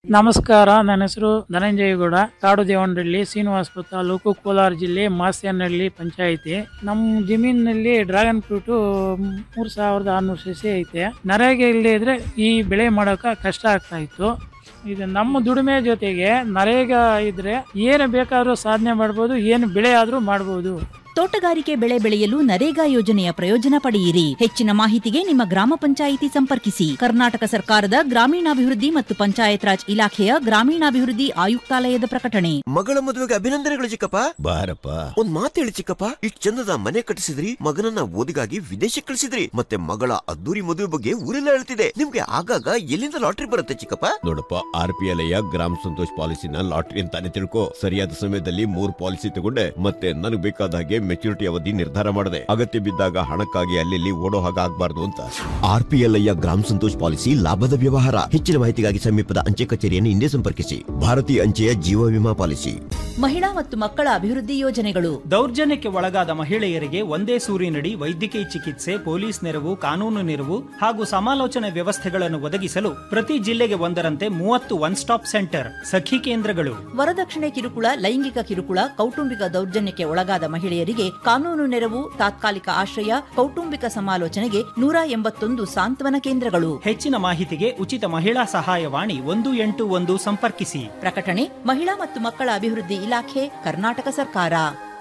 ನಮಸ್ಕಾರ ನನ್ನ ಹೆಸರು ಧನಂಜಯಗೌಡ ಕಾಡು ದೇವನಹಳ್ಳಿ ಶ್ರೀನಿವಾಸಪುರ ತಾಲೂಕು ಕೋಲಾರ ಜಿಲ್ಲೆ ಮಾಸ್ಯನಹಳ್ಳಿ ಪಂಚಾಯಿತಿ ನಮ್ಮ ಜಮೀನಿನಲ್ಲಿ ಡ್ರ್ಯಾಗನ್ ಫ್ರೂಟ್ ಮೂರ್ ಸಾವಿರದ ಆರ್ನೂರು ಸಸಿ ಐತೆ ನರೇಗೆ ಇಲ್ಲದೆ ಇದ್ರೆ ಈ ಬೆಳೆ ಮಾಡೋಕೆ ಕಷ್ಟ ಆಗ್ತಾ ಇತ್ತು ಇದು ನಮ್ಮ ದುಡಿಮೆ ಜೊತೆಗೆ ನರೇಗಾ ಇದ್ರೆ ಏನು ಬೇಕಾದ್ರೂ ಸಾಧನೆ ಮಾಡ್ಬೋದು ಏನು ಬೆಳೆ ಆದ್ರೂ ಮಾಡ್ಬೋದು ತೋಟಗಾರಿಕೆ ಬೆಳೆ ಬೆಳೆಯಲು ನರೇಗಾ ಯೋಜನೆಯ ಪ್ರಯೋಜನ ಪಡೆಯಿರಿ ಹೆಚ್ಚಿನ ಮಾಹಿತಿಗೆ ನಿಮ್ಮ ಗ್ರಾಮ ಪಂಚಾಯಿತಿ ಸಂಪರ್ಕಿಸಿ ಕರ್ನಾಟಕ ಸರ್ಕಾರದ ಗ್ರಾಮೀಣಾಭಿವೃದ್ಧಿ ಮತ್ತು ಪಂಚಾಯತ್ ರಾಜ್ ಇಲಾಖೆಯ ಗ್ರಾಮೀಣಾಭಿವೃದ್ಧಿ ಆಯುಕ್ತಾಲಯದ ಪ್ರಕಟಣೆ ಮಗಳ ಮದುವೆಗೆ ಅಭಿನಂದನೆಗಳು ಚಿಕ್ಕಪ್ಪ ಬಾರಪ್ಪ ಒಂದ್ ಮಾತು ಹೇಳಿ ಚಿಕ್ಕಪ್ಪ ಇಷ್ಟ್ ಚಂದದ ಮನೆ ಕಟ್ಟಿಸಿದ್ರಿ ಮಗನನ್ನ ಓದಿಗಾಗಿ ವಿದೇಶಕ್ಕೆ ಕಳಿಸಿದ್ರಿ ಮತ್ತೆ ಮಗಳ ಅದ್ದೂರಿ ಮದುವೆ ಬಗ್ಗೆ ಊರೆಲ್ಲ ಹೇಳ್ತಿದೆ ನಿಮ್ಗೆ ಆಗಾಗ ಎಲ್ಲಿಂದ ಲಾಟ್ರಿ ಬರುತ್ತೆ ಚಿಕ್ಕಪ್ಪ ನೋಡಪ್ಪ ಆರ್ ಪಿ ಎಲ್ ಗ್ರಾಮ ಸಂತೋಷ್ ಪಾಲಿಸಿನ ಲಾಟ್ರಿ ಅಂತಾನೆ ತಿಳ್ಕೊ ಸರಿಯಾದ ಸಮಯದಲ್ಲಿ ಮೂರ್ ಪಾಲಿಸಿ ತಗೊಂಡೆ ಮತ್ತೆ ನನಗೆ ಬೇಕಾದ ಹಾಗೆ ಮೆಚುರಿಟಿ ಅವಧಿ ನಿರ್ಧಾರ ಮಾಡಿದೆ ಅಗತ್ಯ ಬಿದ್ದಾಗ ಹಣಕ್ಕಾಗಿ ಅಲ್ಲಿ ಓಡೋ ಹಾಗೆ ಆಗ್ಬಾರ್ದು ಅಂತ ಆರ್ ಪಿ ಎಲ್ ಐಯ ಗ್ರಾಮ ಸಂತೋಷ್ ಪಾಲಿಸಿ ಲಾಭದ ವ್ಯವಹಾರ ಹೆಚ್ಚಿನ ಮಾಹಿತಿಗಾಗಿ ಸಮೀಪದ ಅಂಚೆ ಕಚೇರಿಯನ್ನು ಹಿಂದೆ ಸಂಪರ್ಕಿಸಿ ಭಾರತೀಯ ಅಂಚೆಯ ಜೀವ ವಿಮಾ ಪಾಲಿಸಿ ಮಹಿಳಾ ಮತ್ತು ಮಕ್ಕಳ ಅಭಿವೃದ್ಧಿ ಯೋಜನೆಗಳು ದೌರ್ಜನ್ಯಕ್ಕೆ ಒಳಗಾದ ಮಹಿಳೆಯರಿಗೆ ಒಂದೇ ಸೂರಿನಡಿ ವೈದ್ಯಕೀಯ ಚಿಕಿತ್ಸೆ ಪೊಲೀಸ್ ನೆರವು ಕಾನೂನು ನೆರವು ಹಾಗೂ ಸಮಾಲೋಚನೆ ವ್ಯವಸ್ಥೆಗಳನ್ನು ಒದಗಿಸಲು ಪ್ರತಿ ಜಿಲ್ಲೆಗೆ ಒಂದರಂತೆ ಮೂವತ್ತು ಒನ್ ಸ್ಟಾಪ್ ಸೆಂಟರ್ ಸಖಿ ಕೇಂದ್ರಗಳು ವರದಕ್ಷಿಣೆ ಕಿರುಕುಳ ಲೈಂಗಿಕ ಕಿರುಕುಳ ಕೌಟುಂಬಿಕ ದೌರ್ಜನ್ಯಕ್ಕೆ ಒಳಗಾದ ಮಹಿಳೆಯರಿಗೆ ಕಾನೂನು ನೆರವು ತಾತ್ಕಾಲಿಕ ಆಶ್ರಯ ಕೌಟುಂಬಿಕ ಸಮಾಲೋಚನೆಗೆ ನೂರ ಎಂಬತ್ತೊಂದು ಸಾಂತ್ವನ ಕೇಂದ್ರಗಳು ಹೆಚ್ಚಿನ ಮಾಹಿತಿಗೆ ಉಚಿತ ಮಹಿಳಾ ಸಹಾಯವಾಣಿ ಒಂದು ಎಂಟು ಒಂದು ಸಂಪರ್ಕಿಸಿ ಪ್ರಕಟಣೆ ಮಹಿಳಾ ಮತ್ತು ಮಕ್ಕಳ ಅಭಿವೃದ್ಧಿ ಇಲಾಖೆ ಕರ್ನಾಟಕ ಸರ್ಕಾರ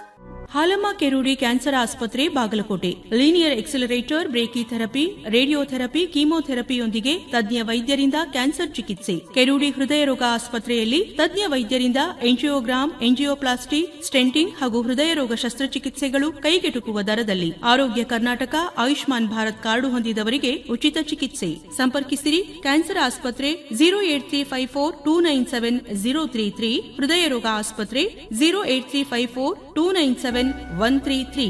ಹಾಲಮ್ಮ ಕೆರೂಡಿ ಕ್ಯಾನ್ಸರ್ ಆಸ್ಪತ್ರೆ Bagalkote linear accelerator brachytherapy radiotherapy ಕೀಮೋಥೆರಪಿಯೊಂದಿಗೆ ತಜ್ಞ ವೈದ್ಯರಿಂದ ಕ್ಯಾನ್ಸರ್ ಚಿಕಿತ್ಸೆ ಕೆರೂಡಿ ಹೃದಯ ರೋಗ ಆಸ್ಪತ್ರೆಯಲ್ಲಿ ತಜ್ಞ ವೈದ್ಯರಿಂದ ಎಂಜಿಯೋಗ್ರಾಮ್ ಎಂಜಿಯೋಪ್ಲಾಸ್ಟಿ ಸ್ಟೆಂಟಿಂಗ್ ಹಾಗೂ ಹೃದಯ ರೋಗ ಶಸ್ತ್ರಚಿಕಿತ್ಸೆಗಳು ಕೈಗೆಟುಕುವ ದರದಲ್ಲಿ ಆರೋಗ್ಯ ಕರ್ನಾಟಕ ಆಯುಷ್ಮಾನ್ ಭಾರತ್ ಕಾರ್ಡು ಹೊಂದಿದವರಿಗೆ ಉಚಿತ ಚಿಕಿತ್ಸೆ ಸಂಪರ್ಕಿಸಿರಿ ಕ್ಯಾನ್ಸರ್ ಆಸ್ಪತ್ರೆ zero eight three five four two nine seven zero three three ಹೃದಯ ರೋಗ ಆಸ್ಪತ್ರೆ zero eight three five four two nine seven one three three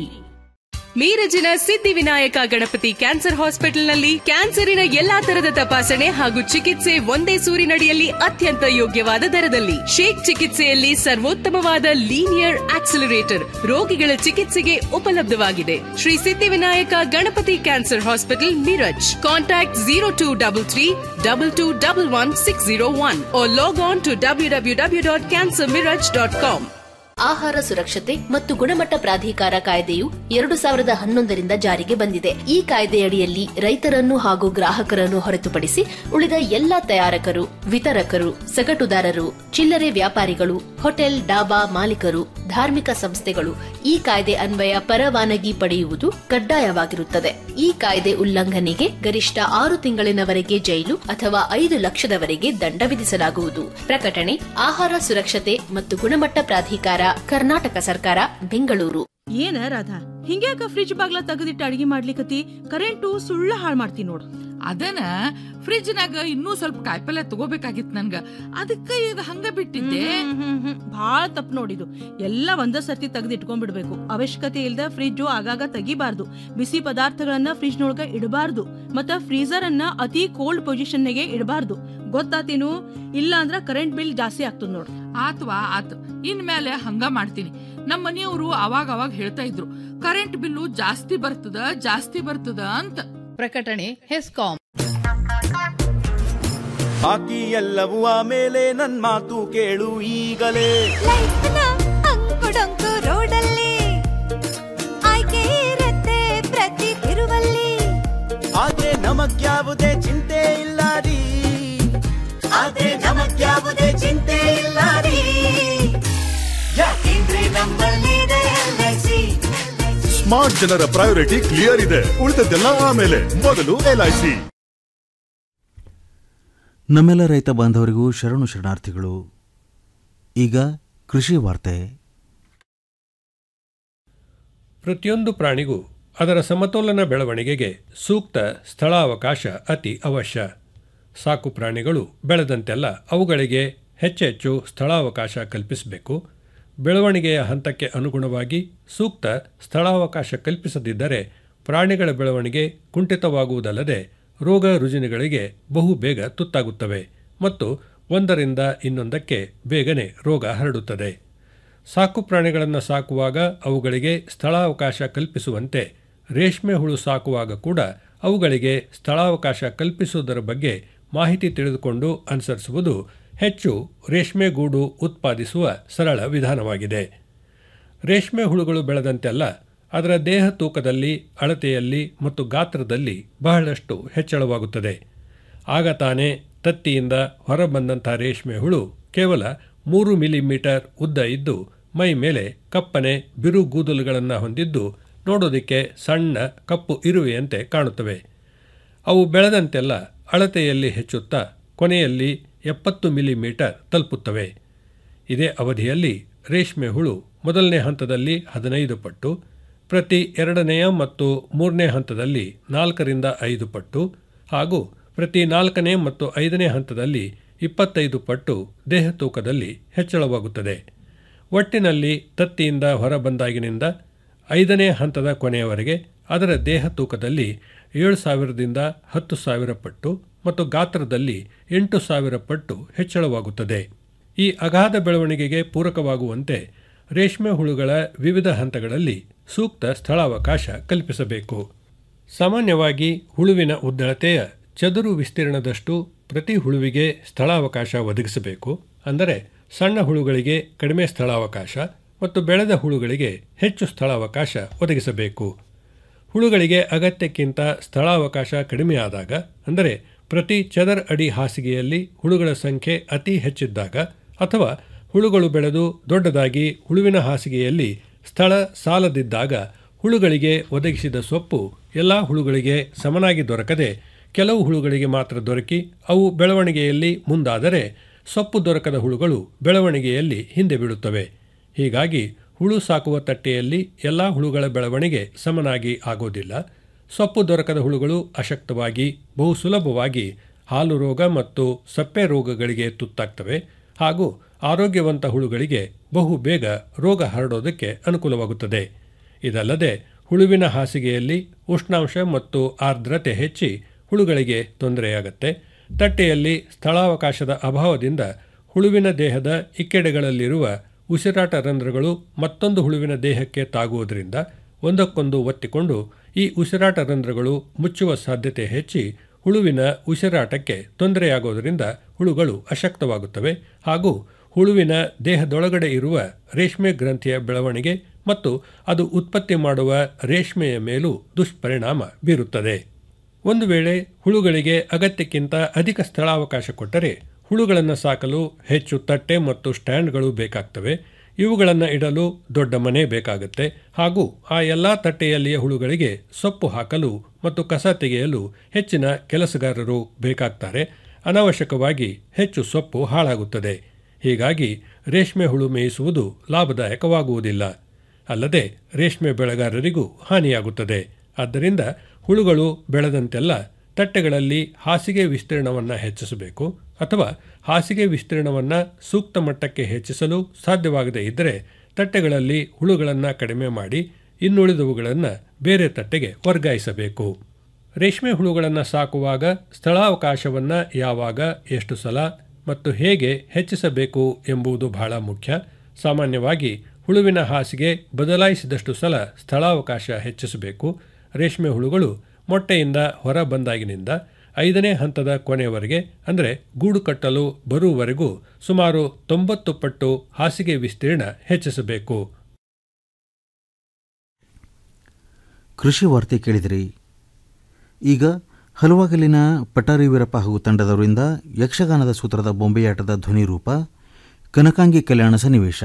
ಮೀರಜಿನ ಸಿದ್ಧಿವಿನಾಯಕ ಗಣಪತಿ ಕ್ಯಾನ್ಸರ್ ಹಾಸ್ಪಿಟಲ್ನಲ್ಲಿ ಕ್ಯಾನ್ಸರಿನ ಎಲ್ಲಾ ತರದ ತಪಾಸಣೆ ಹಾಗೂ ಚಿಕಿತ್ಸೆ ಒಂದೇ ಸೂರಿನಡಿಯಲ್ಲಿ ಅತ್ಯಂತ ಯೋಗ್ಯವಾದ ದರದಲ್ಲಿ ಶೇಕ್ ಚಿಕಿತ್ಸೆಯಲ್ಲಿ ಸರ್ವೋತ್ತಮವಾದ ಲೀನಿಯರ್ ಆಕ್ಸಿಲರೇಟರ್ ರೋಗಿಗಳ ಚಿಕಿತ್ಸೆಗೆ ಉಪಲಬ್ಧವಾಗಿದೆ Shri Siddhivinayak Ganapati cancer hospital Miraj contact zero two double three double two double one six zero one log on to W W W dot cancer Miraj dot com ಆಹಾರ ಸುರಕ್ಷತೆ ಮತ್ತು ಗುಣಮಟ್ಟ ಪ್ರಾಧಿಕಾರ ಕಾಯ್ದೆಯು ಎರಡು ಸಾವಿರದ ಹನ್ನೊಂದರಿಂದ ಜಾರಿಗೆ ಬಂದಿದೆ ಈ ಕಾಯ್ದೆಯಡಿಯಲ್ಲಿ ರೈತರನ್ನು ಹಾಗೂ ಗ್ರಾಹಕರನ್ನು ಹೊರತುಪಡಿಸಿ ಉಳಿದ ಎಲ್ಲ ತಯಾರಕರು ವಿತರಕರು ಸಗಟುದಾರರು ಚಿಲ್ಲರೆ ವ್ಯಾಪಾರಿಗಳು ಹೋಟೆಲ್ ಡಾಬಾ ಮಾಲೀಕರು ಧಾರ್ಮಿಕ ಸಂಸ್ಥೆಗಳು ಈ ಕಾಯ್ದೆ ಅನ್ವಯ ಪರವಾನಗಿ ಪಡೆಯುವುದು ಕಡ್ಡಾಯವಾಗಿರುತ್ತದೆ ಈ ಕಾಯ್ದೆ ಉಲ್ಲಂಘನೆಗೆ ಗರಿಷ್ಠ ಆರು ತಿಂಗಳಿನವರೆಗೆ ಜೈಲು ಅಥವಾ ಐದು ಲಕ್ಷದವರೆಗೆ ದಂಡ ವಿಧಿಸಲಾಗುವುದು ಪ್ರಕಟಣೆ ಆಹಾರ ಸುರಕ್ಷತೆ ಮತ್ತು ಗುಣಮಟ್ಟ ಪ್ರಾಧಿಕಾರ ಕರ್ನಾಟಕ ಸರ್ಕಾರ ಬೆಂಗಳೂರು ಏನ ರಾಧಾ ಹಿಂಗ್ಯಾಕ ಫ್ರಿಜ್ ಬಾಗ್ಲ ತೆಗೆದಿಟ್ಟು ಅಡಿಗೆ ಮಾಡ್ಲಿಕತಿ ಕರೆಂಟು ಸುಳ್ಳ ಹಾಳ್ ಮಾಡ್ತಿ ನೋಡು ಅದನ್ನ ಫ್ರಿಜ್ನಾಗ ಇನ್ನೂ ಸ್ವಲ್ಪ ಕಾಯಿಪಲ್ಯ ತಗೋಬೇಕಾಗಿತ್ ನನ್ಗ ಅದಕ್ಕ ಈಗ ಹಂಗ ಬಿಟ್ಟಿದ್ದೆ ಭಾಳ ತಪ್ಪು ನೋಡಿದು ಎಲ್ಲ ಒಂದ ಸರ್ತಿ ತೆಗೆದು ಇಟ್ಕೊಂಡ್ಬಿಡ್ಬೇಕು ಅವಶ್ಯಕತೆ ಇಲ್ದ ಫ್ರಿಜ್ ಆಗಾಗ ತೆಗಿಬಾರ್ದು ಬಿಸಿ ಪದಾರ್ಥಗಳನ್ನ ಫ್ರಿಜ್ ನೊಳಗ ಇಡಬಾರ್ದು ಮತ್ತ ಫ್ರೀಜರ್ ಅನ್ನ ಅತಿ ಕೋಲ್ಡ್ ಪೊಸಿಷನ್ ನಾಗೆ ಇಡಬಾರ್ದು ಗೊತ್ತಾತೇನು ಇಲ್ಲ ಅಂದ್ರ ಕರೆಂಟ್ ಬಿಲ್ ಜಾಸ್ತಿ ಆಗ್ತದ ನೋಡು ಆತ್ವಾ ಆತ್ ಇನ್ಮೇಲೆ ಹಂಗ ಮಾಡ್ತೀನಿ ನಮ್ಮ ಮನೆಯವರು ಅವಾಗ ಅವಾಗ ಹೇಳ್ತಾ ಇದ್ರು ಕರೆಂಟ್ ಬಿಲ್ಲು ಜಾಸ್ತಿ ಬರ್ತದ ಜಾಸ್ತಿ ಬರ್ತದ ಅಂತ ಪ್ರಕಟಣೆ ಹೆಸ್ಕಾಂ ಬಾಕಿ ಎಲ್ಲವೂ ಆಮೇಲೆ ನನ್ ಮಾತು ಕೇಳು ಈಗಲೇ ಅಂಕುಡೊಂಕು ರೋಡಲ್ಲಿ ಆಯ್ಕೆ ಇರತ್ತೆ ಪ್ರತಿ ತಿರುವಲ್ಲಿ ಆದ್ರೆ ನಮಗ್ಯಾವುದೇ ಚಿಂತೆ ಇಲ್ಲ ರೀ ಆದ್ರೆ ನಮಗ್ಯಾವುದೇ ಚಿಂತೆ ಇಲ್ಲ ರೀ ಯಾಕೆಂದ್ರೆ ನಮ್ಮಲ್ಲಿದೆ LIC. ಸ್ಮಾರ್ಟ್ ಜನರ ಪ್ರಯಾರಿಟಿ ಕ್ಲಿಯರ್ ಇದೆ ಉಳಿದದ್ದೆಲ್ಲ ಆಮೇಲೆ ಮೊದಲು ಎಲ್ಐಸಿ ನಮ್ಮೆಲ್ಲ ರೈತ ಬಾಂಧವರಿಗೂ ಶರಣು ಶರಣಾರ್ಥಿಗಳು ಈಗ ಕೃಷಿ ವಾರ್ತೆ ಪ್ರತಿಯೊಂದು ಪ್ರಾಣಿಗೂ ಅದರ ಸಮತೋಲನ ಬೆಳವಣಿಗೆಗೆ ಸೂಕ್ತ ಸ್ಥಳಾವಕಾಶ ಅತಿ ಅವಶ್ಯ ಸಾಕು ಪ್ರಾಣಿಗಳು ಬೆಳೆದಂತೆಲ್ಲ ಅವುಗಳಿಗೆ ಹೆಚ್ಚೆಚ್ಚು ಸ್ಥಳಾವಕಾಶ ಕಲ್ಪಿಸಬೇಕು ಬೆಳವಣಿಗೆಯ ಹಂತಕ್ಕೆ ಅನುಗುಣವಾಗಿ ಸೂಕ್ತ ಸ್ಥಳಾವಕಾಶ ಕಲ್ಪಿಸದಿದ್ದರೆ ಪ್ರಾಣಿಗಳ ಬೆಳವಣಿಗೆ ಕುಂಠಿತವಾಗುವುದಲ್ಲದೆ ರೋಗ ರುಜಿನಗಳಿಗೆ ಬಹು ಬೇಗ ತುತ್ತಾಗುತ್ತವೆ ಮತ್ತು ಒಂದರಿಂದ ಇನ್ನೊಂದಕ್ಕೆ ಬೇಗನೆ ರೋಗ ಹರಡುತ್ತದೆ ಸಾಕು ಪ್ರಾಣಿಗಳನ್ನು ಸಾಕುವಾಗ ಅವುಗಳಿಗೆ ಸ್ಥಳಾವಕಾಶ ಕಲ್ಪಿಸುವಂತೆ ರೇಷ್ಮೆ ಹುಳು ಸಾಕುವಾಗ ಕೂಡ ಅವುಗಳಿಗೆ ಸ್ಥಳಾವಕಾಶ ಕಲ್ಪಿಸುವುದರ ಬಗ್ಗೆ ಮಾಹಿತಿ ತಿಳಿದುಕೊಂಡು ಅನುಸರಿಸುವುದು ಹೆಚ್ಚು ರೇಷ್ಮೆ ಗೂಡು ಉತ್ಪಾದಿಸುವ ಸರಳ ವಿಧಾನವಾಗಿದೆ ರೇಷ್ಮೆ ಹುಳುಗಳು ಬೆಳೆದಂತೆಲ್ಲ ಅದರ ದೇಹ ತೂಕದಲ್ಲಿ ಅಳತೆಯಲ್ಲಿ ಮತ್ತು ಗಾತ್ರದಲ್ಲಿ ಬಹಳಷ್ಟು ಹೆಚ್ಚಳವಾಗುತ್ತದೆ ಆಗ ತಾನೇ ತತ್ತಿಯಿಂದ ಹೊರಬಂದಂಥ ರೇಷ್ಮೆ ಹುಳು ಕೇವಲ ಮೂರು ಮಿಲಿಮೀಟರ್ ಉದ್ದ ಇದ್ದು ಮೈ ಮೇಲೆ ಕಪ್ಪನೆ ಬಿರುಗೂದಲುಗಳನ್ನು ಹೊಂದಿದ್ದು ನೋಡೋದಕ್ಕೆ ಸಣ್ಣ ಕಪ್ಪು ಇರುವೆಯಂತೆ ಕಾಣುತ್ತವೆ ಅವು ಬೆಳೆದಂತೆಲ್ಲ ಅಳತೆಯಲ್ಲಿ ಹೆಚ್ಚುತ್ತಾ ಕೊನೆಯಲ್ಲಿ ಎಪ್ಪತ್ತು ಮಿಲಿಮೀಟರ್ ತಲುಪುತ್ತವೆ ಇದೇ ಅವಧಿಯಲ್ಲಿ ರೇಷ್ಮೆ ಹುಳು ಮೊದಲನೇ ಹಂತದಲ್ಲಿ ಹದಿನೈದು ಪಟ್ಟು ಪ್ರತಿ ಎರಡನೆಯ ಮತ್ತು ಮೂರನೇ ಹಂತದಲ್ಲಿ ನಾಲ್ಕರಿಂದ ಐದು ಪಟ್ಟು ಹಾಗೂ ಪ್ರತಿ ನಾಲ್ಕನೇ ಮತ್ತು ಐದನೇ ಹಂತದಲ್ಲಿ ಇಪ್ಪತ್ತೈದು ಪಟ್ಟು ದೇಹ ತೂಕದಲ್ಲಿ ಹೆಚ್ಚಳವಾಗುತ್ತದೆ ಒಟ್ಟಿನಲ್ಲಿ ತತ್ತಿಯಿಂದ ಹೊರಬಂದಾಗಿನಿಂದ ಐದನೇ ಹಂತದ ಕೊನೆಯವರೆಗೆ ಅದರ ದೇಹ ತೂಕದಲ್ಲಿ ಏಳು ಸಾವಿರದಿಂದ ಹತ್ತು ಸಾವಿರ ಪಟ್ಟು ಮತ್ತು ಗಾತ್ರದಲ್ಲಿ ಎಂಟು ಸಾವಿರ ಪಟ್ಟು ಹೆಚ್ಚಳವಾಗುತ್ತದೆ ಈ ಅಗಾಧ ಬೆಳವಣಿಗೆಗೆ ಪೂರಕವಾಗುವಂತೆ ರೇಷ್ಮೆ ಹುಳುಗಳ ವಿವಿಧ ಹಂತಗಳಲ್ಲಿ ಸೂಕ್ತ ಸ್ಥಳಾವಕಾಶ ಕಲ್ಪಿಸಬೇಕು ಸಾಮಾನ್ಯವಾಗಿ ಹುಳುವಿನ ಉದ್ದಳತೆಯ ಚದುರು ವಿಸ್ತೀರ್ಣದಷ್ಟು ಪ್ರತಿ ಹುಳುವಿಗೆ ಸ್ಥಳಾವಕಾಶ ಒದಗಿಸಬೇಕು ಅಂದರೆ ಸಣ್ಣ ಹುಳುಗಳಿಗೆ ಕಡಿಮೆ ಸ್ಥಳಾವಕಾಶ ಮತ್ತು ಬೆಳೆದ ಹುಳುಗಳಿಗೆ ಹೆಚ್ಚು ಸ್ಥಳಾವಕಾಶ ಒದಗಿಸಬೇಕು ಹುಳುಗಳಿಗೆ ಅಗತ್ಯಕ್ಕಿಂತ ಸ್ಥಳಾವಕಾಶ ಕಡಿಮೆಯಾದಾಗ ಅಂದರೆ ಪ್ರತಿ ಚದರ್ ಅಡಿ ಹಾಸಿಗೆಯಲ್ಲಿ ಹುಳುಗಳ ಸಂಖ್ಯೆ ಅತಿ ಹೆಚ್ಚಿದ್ದಾಗ ಅಥವಾ ಹುಳುಗಳು ಬೆಳೆದು ದೊಡ್ಡದಾಗಿ ಹುಳುವಿನ ಹಾಸಿಗೆಯಲ್ಲಿ ಸ್ಥಳ ಸಾಲದಿದ್ದಾಗ ಹುಳುಗಳಿಗೆ ಒದಗಿಸಿದ ಸೊಪ್ಪು ಎಲ್ಲ ಹುಳುಗಳಿಗೆ ಸಮನಾಗಿ ದೊರಕದೆ ಕೆಲವು ಹುಳುಗಳಿಗೆ ಮಾತ್ರ ದೊರಕಿ ಅವು ಬೆಳವಣಿಗೆಯಲ್ಲಿ ಮುಂದಾದರೆ ಸೊಪ್ಪು ದೊರಕದ ಹುಳುಗಳು ಬೆಳವಣಿಗೆಯಲ್ಲಿ ಹಿಂದೆ ಬೀಳುತ್ತವೆ ಹೀಗಾಗಿ ಹುಳು ಸಾಕುವ ತಟ್ಟೆಯಲ್ಲಿ ಎಲ್ಲ ಹುಳುಗಳ ಬೆಳವಣಿಗೆ ಸಮನಾಗಿ ಆಗೋದಿಲ್ಲ ಸೊಪ್ಪು ದೊರಕದ ಹುಳುಗಳು ಅಶಕ್ತವಾಗಿ ಬಹು ಸುಲಭವಾಗಿ ಹಾಲು ರೋಗ ಮತ್ತು ಸಪ್ಪೆ ರೋಗಗಳಿಗೆ ತುತ್ತಾಗ್ತವೆ ಹಾಗೂ ಆರೋಗ್ಯವಂತ ಹುಳುಗಳಿಗೆ ಬಹು ಬೇಗ ರೋಗ ಹರಡೋದಕ್ಕೆ ಅನುಕೂಲವಾಗುತ್ತದೆ ಇದಲ್ಲದೆ ಹುಳುವಿನ ಹಾಸಿಗೆಯಲ್ಲಿ ಉಷ್ಣಾಂಶ ಮತ್ತು ಆರ್ದ್ರತೆ ಹೆಚ್ಚಿ ಹುಳುಗಳಿಗೆ ತೊಂದರೆಯಾಗತ್ತೆ ತಟ್ಟೆಯಲ್ಲಿ ಸ್ಥಳಾವಕಾಶದ ಅಭಾವದಿಂದ ಹುಳುವಿನ ದೇಹದ ಇಕ್ಕೆಡೆಗಳಲ್ಲಿರುವ ಉಸಿರಾಟ ರಂಧ್ರಗಳು ಮತ್ತೊಂದು ಹುಳುವಿನ ದೇಹಕ್ಕೆ ತಾಗುವುದರಿಂದ ಒಂದಕ್ಕೊಂದು ಒತ್ತಿಕೊಂಡು ಈ ಉಸಿರಾಟ ರಂಧ್ರಗಳು ಮುಚ್ಚುವ ಸಾಧ್ಯತೆ ಹೆಚ್ಚಿ ಹುಳುವಿನ ಉಸಿರಾಟಕ್ಕೆ ತೊಂದರೆಯಾಗೋದರಿಂದ ಹುಳುಗಳು ಅಶಕ್ತವಾಗುತ್ತವೆ ಹಾಗೂ ಹುಳುವಿನ ದೇಹದೊಳಗಡೆ ಇರುವ ರೇಷ್ಮೆ ಗ್ರಂಥಿಯ ಬೆಳವಣಿಗೆ ಮತ್ತು ಅದು ಉತ್ಪತ್ತಿ ಮಾಡುವ ರೇಷ್ಮೆಯ ಮೇಲೂ ದುಷ್ಪರಿಣಾಮ ಬೀರುತ್ತದೆ ಒಂದು ವೇಳೆ ಹುಳುಗಳಿಗೆ ಅಗತ್ಯಕ್ಕಿಂತ ಅಧಿಕ ಸ್ಥಳಾವಕಾಶ ಕೊಟ್ಟರೆ ಹುಳುಗಳನ್ನು ಸಾಕಲು ಹೆಚ್ಚು ತಟ್ಟೆ ಮತ್ತು ಸ್ಟ್ಯಾಂಡ್ಗಳು ಬೇಕಾಗ್ತವೆ ಇವುಗಳನ್ನು ಇಡಲು ದೊಡ್ಡ ಮನೆ ಬೇಕಾಗುತ್ತೆ ಹಾಗೂ ಆ ಎಲ್ಲ ತಟ್ಟೆಯಲ್ಲಿಯ ಹುಳುಗಳಿಗೆ ಸೊಪ್ಪು ಹಾಕಲು ಮತ್ತು ಕಸ ತೆಗೆಯಲು ಹೆಚ್ಚಿನ ಕೆಲಸಗಾರರು ಬೇಕಾಗ್ತಾರೆ ಅನಾವಶ್ಯಕವಾಗಿ ಹೆಚ್ಚು ಸೊಪ್ಪು ಹಾಳಾಗುತ್ತದೆ ಹೀಗಾಗಿ ರೇಷ್ಮೆ ಹುಳು ಮೇಯಿಸುವುದು ಲಾಭದಾಯಕವಾಗುವುದಿಲ್ಲ ಅಲ್ಲದೆ ರೇಷ್ಮೆ ಬೆಳೆಗಾರರಿಗೂ ಹಾನಿಯಾಗುತ್ತದೆ ಆದ್ದರಿಂದ ಹುಳುಗಳು ಬೆಳೆದಂತೆಲ್ಲ ತಟ್ಟೆಗಳಲ್ಲಿ ಹಾಸಿಗೆ ವಿಸ್ತೀರ್ಣವನ್ನು ಹೆಚ್ಚಿಸಬೇಕು ಅಥವಾ ಹಾಸಿಗೆ ವಿಸ್ತೀರ್ಣವನ್ನು ಸೂಕ್ತ ಮಟ್ಟಕ್ಕೆ ಹೆಚ್ಚಿಸಲು ಸಾಧ್ಯವಾಗದೇ ಇದ್ದರೆ ತಟ್ಟೆಗಳಲ್ಲಿ ಹುಳುಗಳನ್ನು ಕಡಿಮೆ ಮಾಡಿ ಇನ್ನುಳಿದವುಗಳನ್ನು ಬೇರೆ ತಟ್ಟೆಗೆ ವರ್ಗಾಯಿಸಬೇಕು ರೇಷ್ಮೆ ಹುಳುಗಳನ್ನು ಸಾಕುವಾಗ ಸ್ಥಳಾವಕಾಶವನ್ನು ಯಾವಾಗ ಎಷ್ಟು ಸಲ ಮತ್ತು ಹೇಗೆ ಹೆಚ್ಚಿಸಬೇಕು ಎಂಬುದು ಬಹಳ ಮುಖ್ಯ ಸಾಮಾನ್ಯವಾಗಿ ಹುಳುವಿನ ಹಾಸಿಗೆ ಬದಲಾಯಿಸಿದಷ್ಟು ಸಲ ಸ್ಥಳಾವಕಾಶ ಹೆಚ್ಚಿಸಬೇಕು ರೇಷ್ಮೆ ಹುಳುಗಳು ಮೊಟ್ಟೆಯಿಂದ ಹೊರ ಬಂದಾಗಿನಿಂದ ಐದನೇ ಹಂತದ ಕೊನೆಯವರೆಗೆ ಅಂದರೆ ಗೂಡು ಕಟ್ಟಲು ಬರುವವರೆಗೂ ಸುಮಾರು ತೊಂಬತ್ತು ಪಟ್ಟು ಹಾಸಿಗೆ ವಿಸ್ತೀರ್ಣ ಹೆಚ್ಚಿಸಬೇಕು ಕೃಷಿ ವಾರ್ತೆ ಕೇಳಿದಿರಿ ಈಗ ಹಲವಾಗಲಿನ ಪಟಾರಿ ವೀರಪ್ಪ ಹಾಗೂ ತಂಡದವರಿಂದ ಯಕ್ಷಗಾನದ ಸೂತ್ರದ ಬೊಂಬೆಯಾಟದ ಧ್ವನಿ ರೂಪ ಕನಕಾಂಗಿ ಕಲ್ಯಾಣ ಸನ್ನಿವೇಶ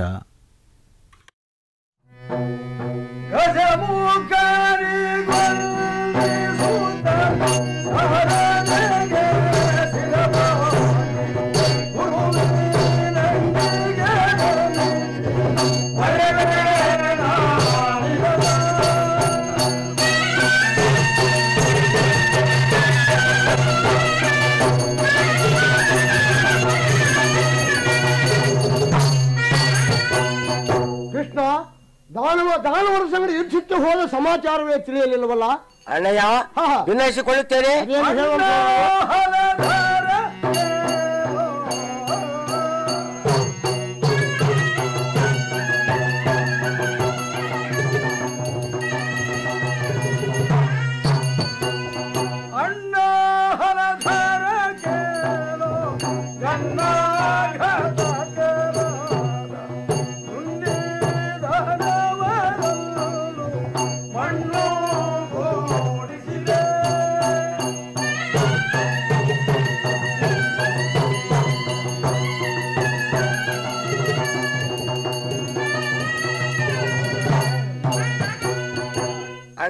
ಕೃಷ್ಣ ದಾನವ ದಾನವರ ಸಂಗಡ ಯುದ್ಧಕ್ಕೆ ಹೋದ ಸಮಾಚಾರವೇ ತಿಳಿಯಲಿಲ್ಲವಲ್ಲ ಅಣ್ಣಯ್ಯ ವಿನಯಿಸಿಕೊಳ್ಳುತ್ತೇನೆ ಅದೇನು ಹೇಳುವಂತ? ಅಣ್ಣ ಹರಧರ ಕೇಳು ಗಂಗಾಯ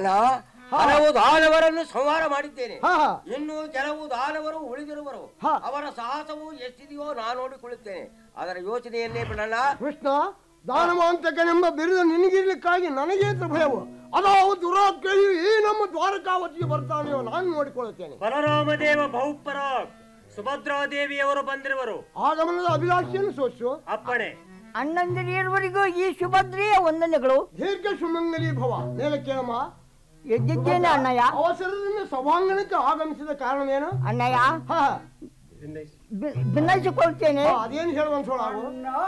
ಅಣ್ಣ ಹಲವು ದಾನವರನ್ನು ಸಂಹಾರ ಮಾಡಿದ್ದೇನೆ ಇನ್ನು ಕೆಲವು ದಾನವರು ಉಳಿದಿರುವರು ಅವರ ಸಾಹಸವು ಎಷ್ಟಿದೆಯೋ ನಾನು ನೋಡಿಕೊಳ್ಳುತ್ತೇನೆ ಅದರ ಯೋಚನೆಯನ್ನೇ ಬಿಡಣ್ಣ ಕೃಷ್ಣ ದಾನವಾಂತಕನೆಂಬ ಬಿರುದು ನಿನಗಿರ್ಲಿಕ್ಕಾಗಿ ನನಗೇ ಭಯವು ಅದಾವ ದುರಾತ್ಮೆಯು ಈ ನಮ್ಮ ದ್ವಾರಕಾವತಿಗೆ ಬರ್ತಾನೆಯೋ ನಾನು ನೋಡಿಕೊಳ್ಳುತ್ತೇನೆ ಬಲರಾಮದೇವ ಬಹುಪರ ಸುಭದ್ರಾದೇವಿಯವರು ಬಂದಿರುವರು ಆಗಮನದ ಅಭಿಲಾಷೆಯನ್ನು ಸೋಚು ಅಪ್ಪಣೆ ಅಣ್ಣಂದಿರಿಯವರಿಗೂ ಈ ಸುಭದ್ರೆಯ ವಂದನೆಗಳು ದೀರ್ಘ ಸುಮಂಗಲಿ ಭವ ಮೇಲೆ ಕೇಳಮ್ಮ ಎದ್ದಿದ್ದೇನೆ ಅಣ್ಣಯ್ಯ ಅವಸರದಿಂದ ಸಭಾಂಗಣಕ್ಕೆ ಆಗಮಿಸಿದ ಕಾರಣವೇನು ಅಣ್ಣಯ್ಯ ಹಾ ಬಿ- ಭಿನ್ನೈಸಿಕೊಳ್ತೇನೆ ಅದೇನು ಹೇಳುವಂತ ಸೋಳಾಗು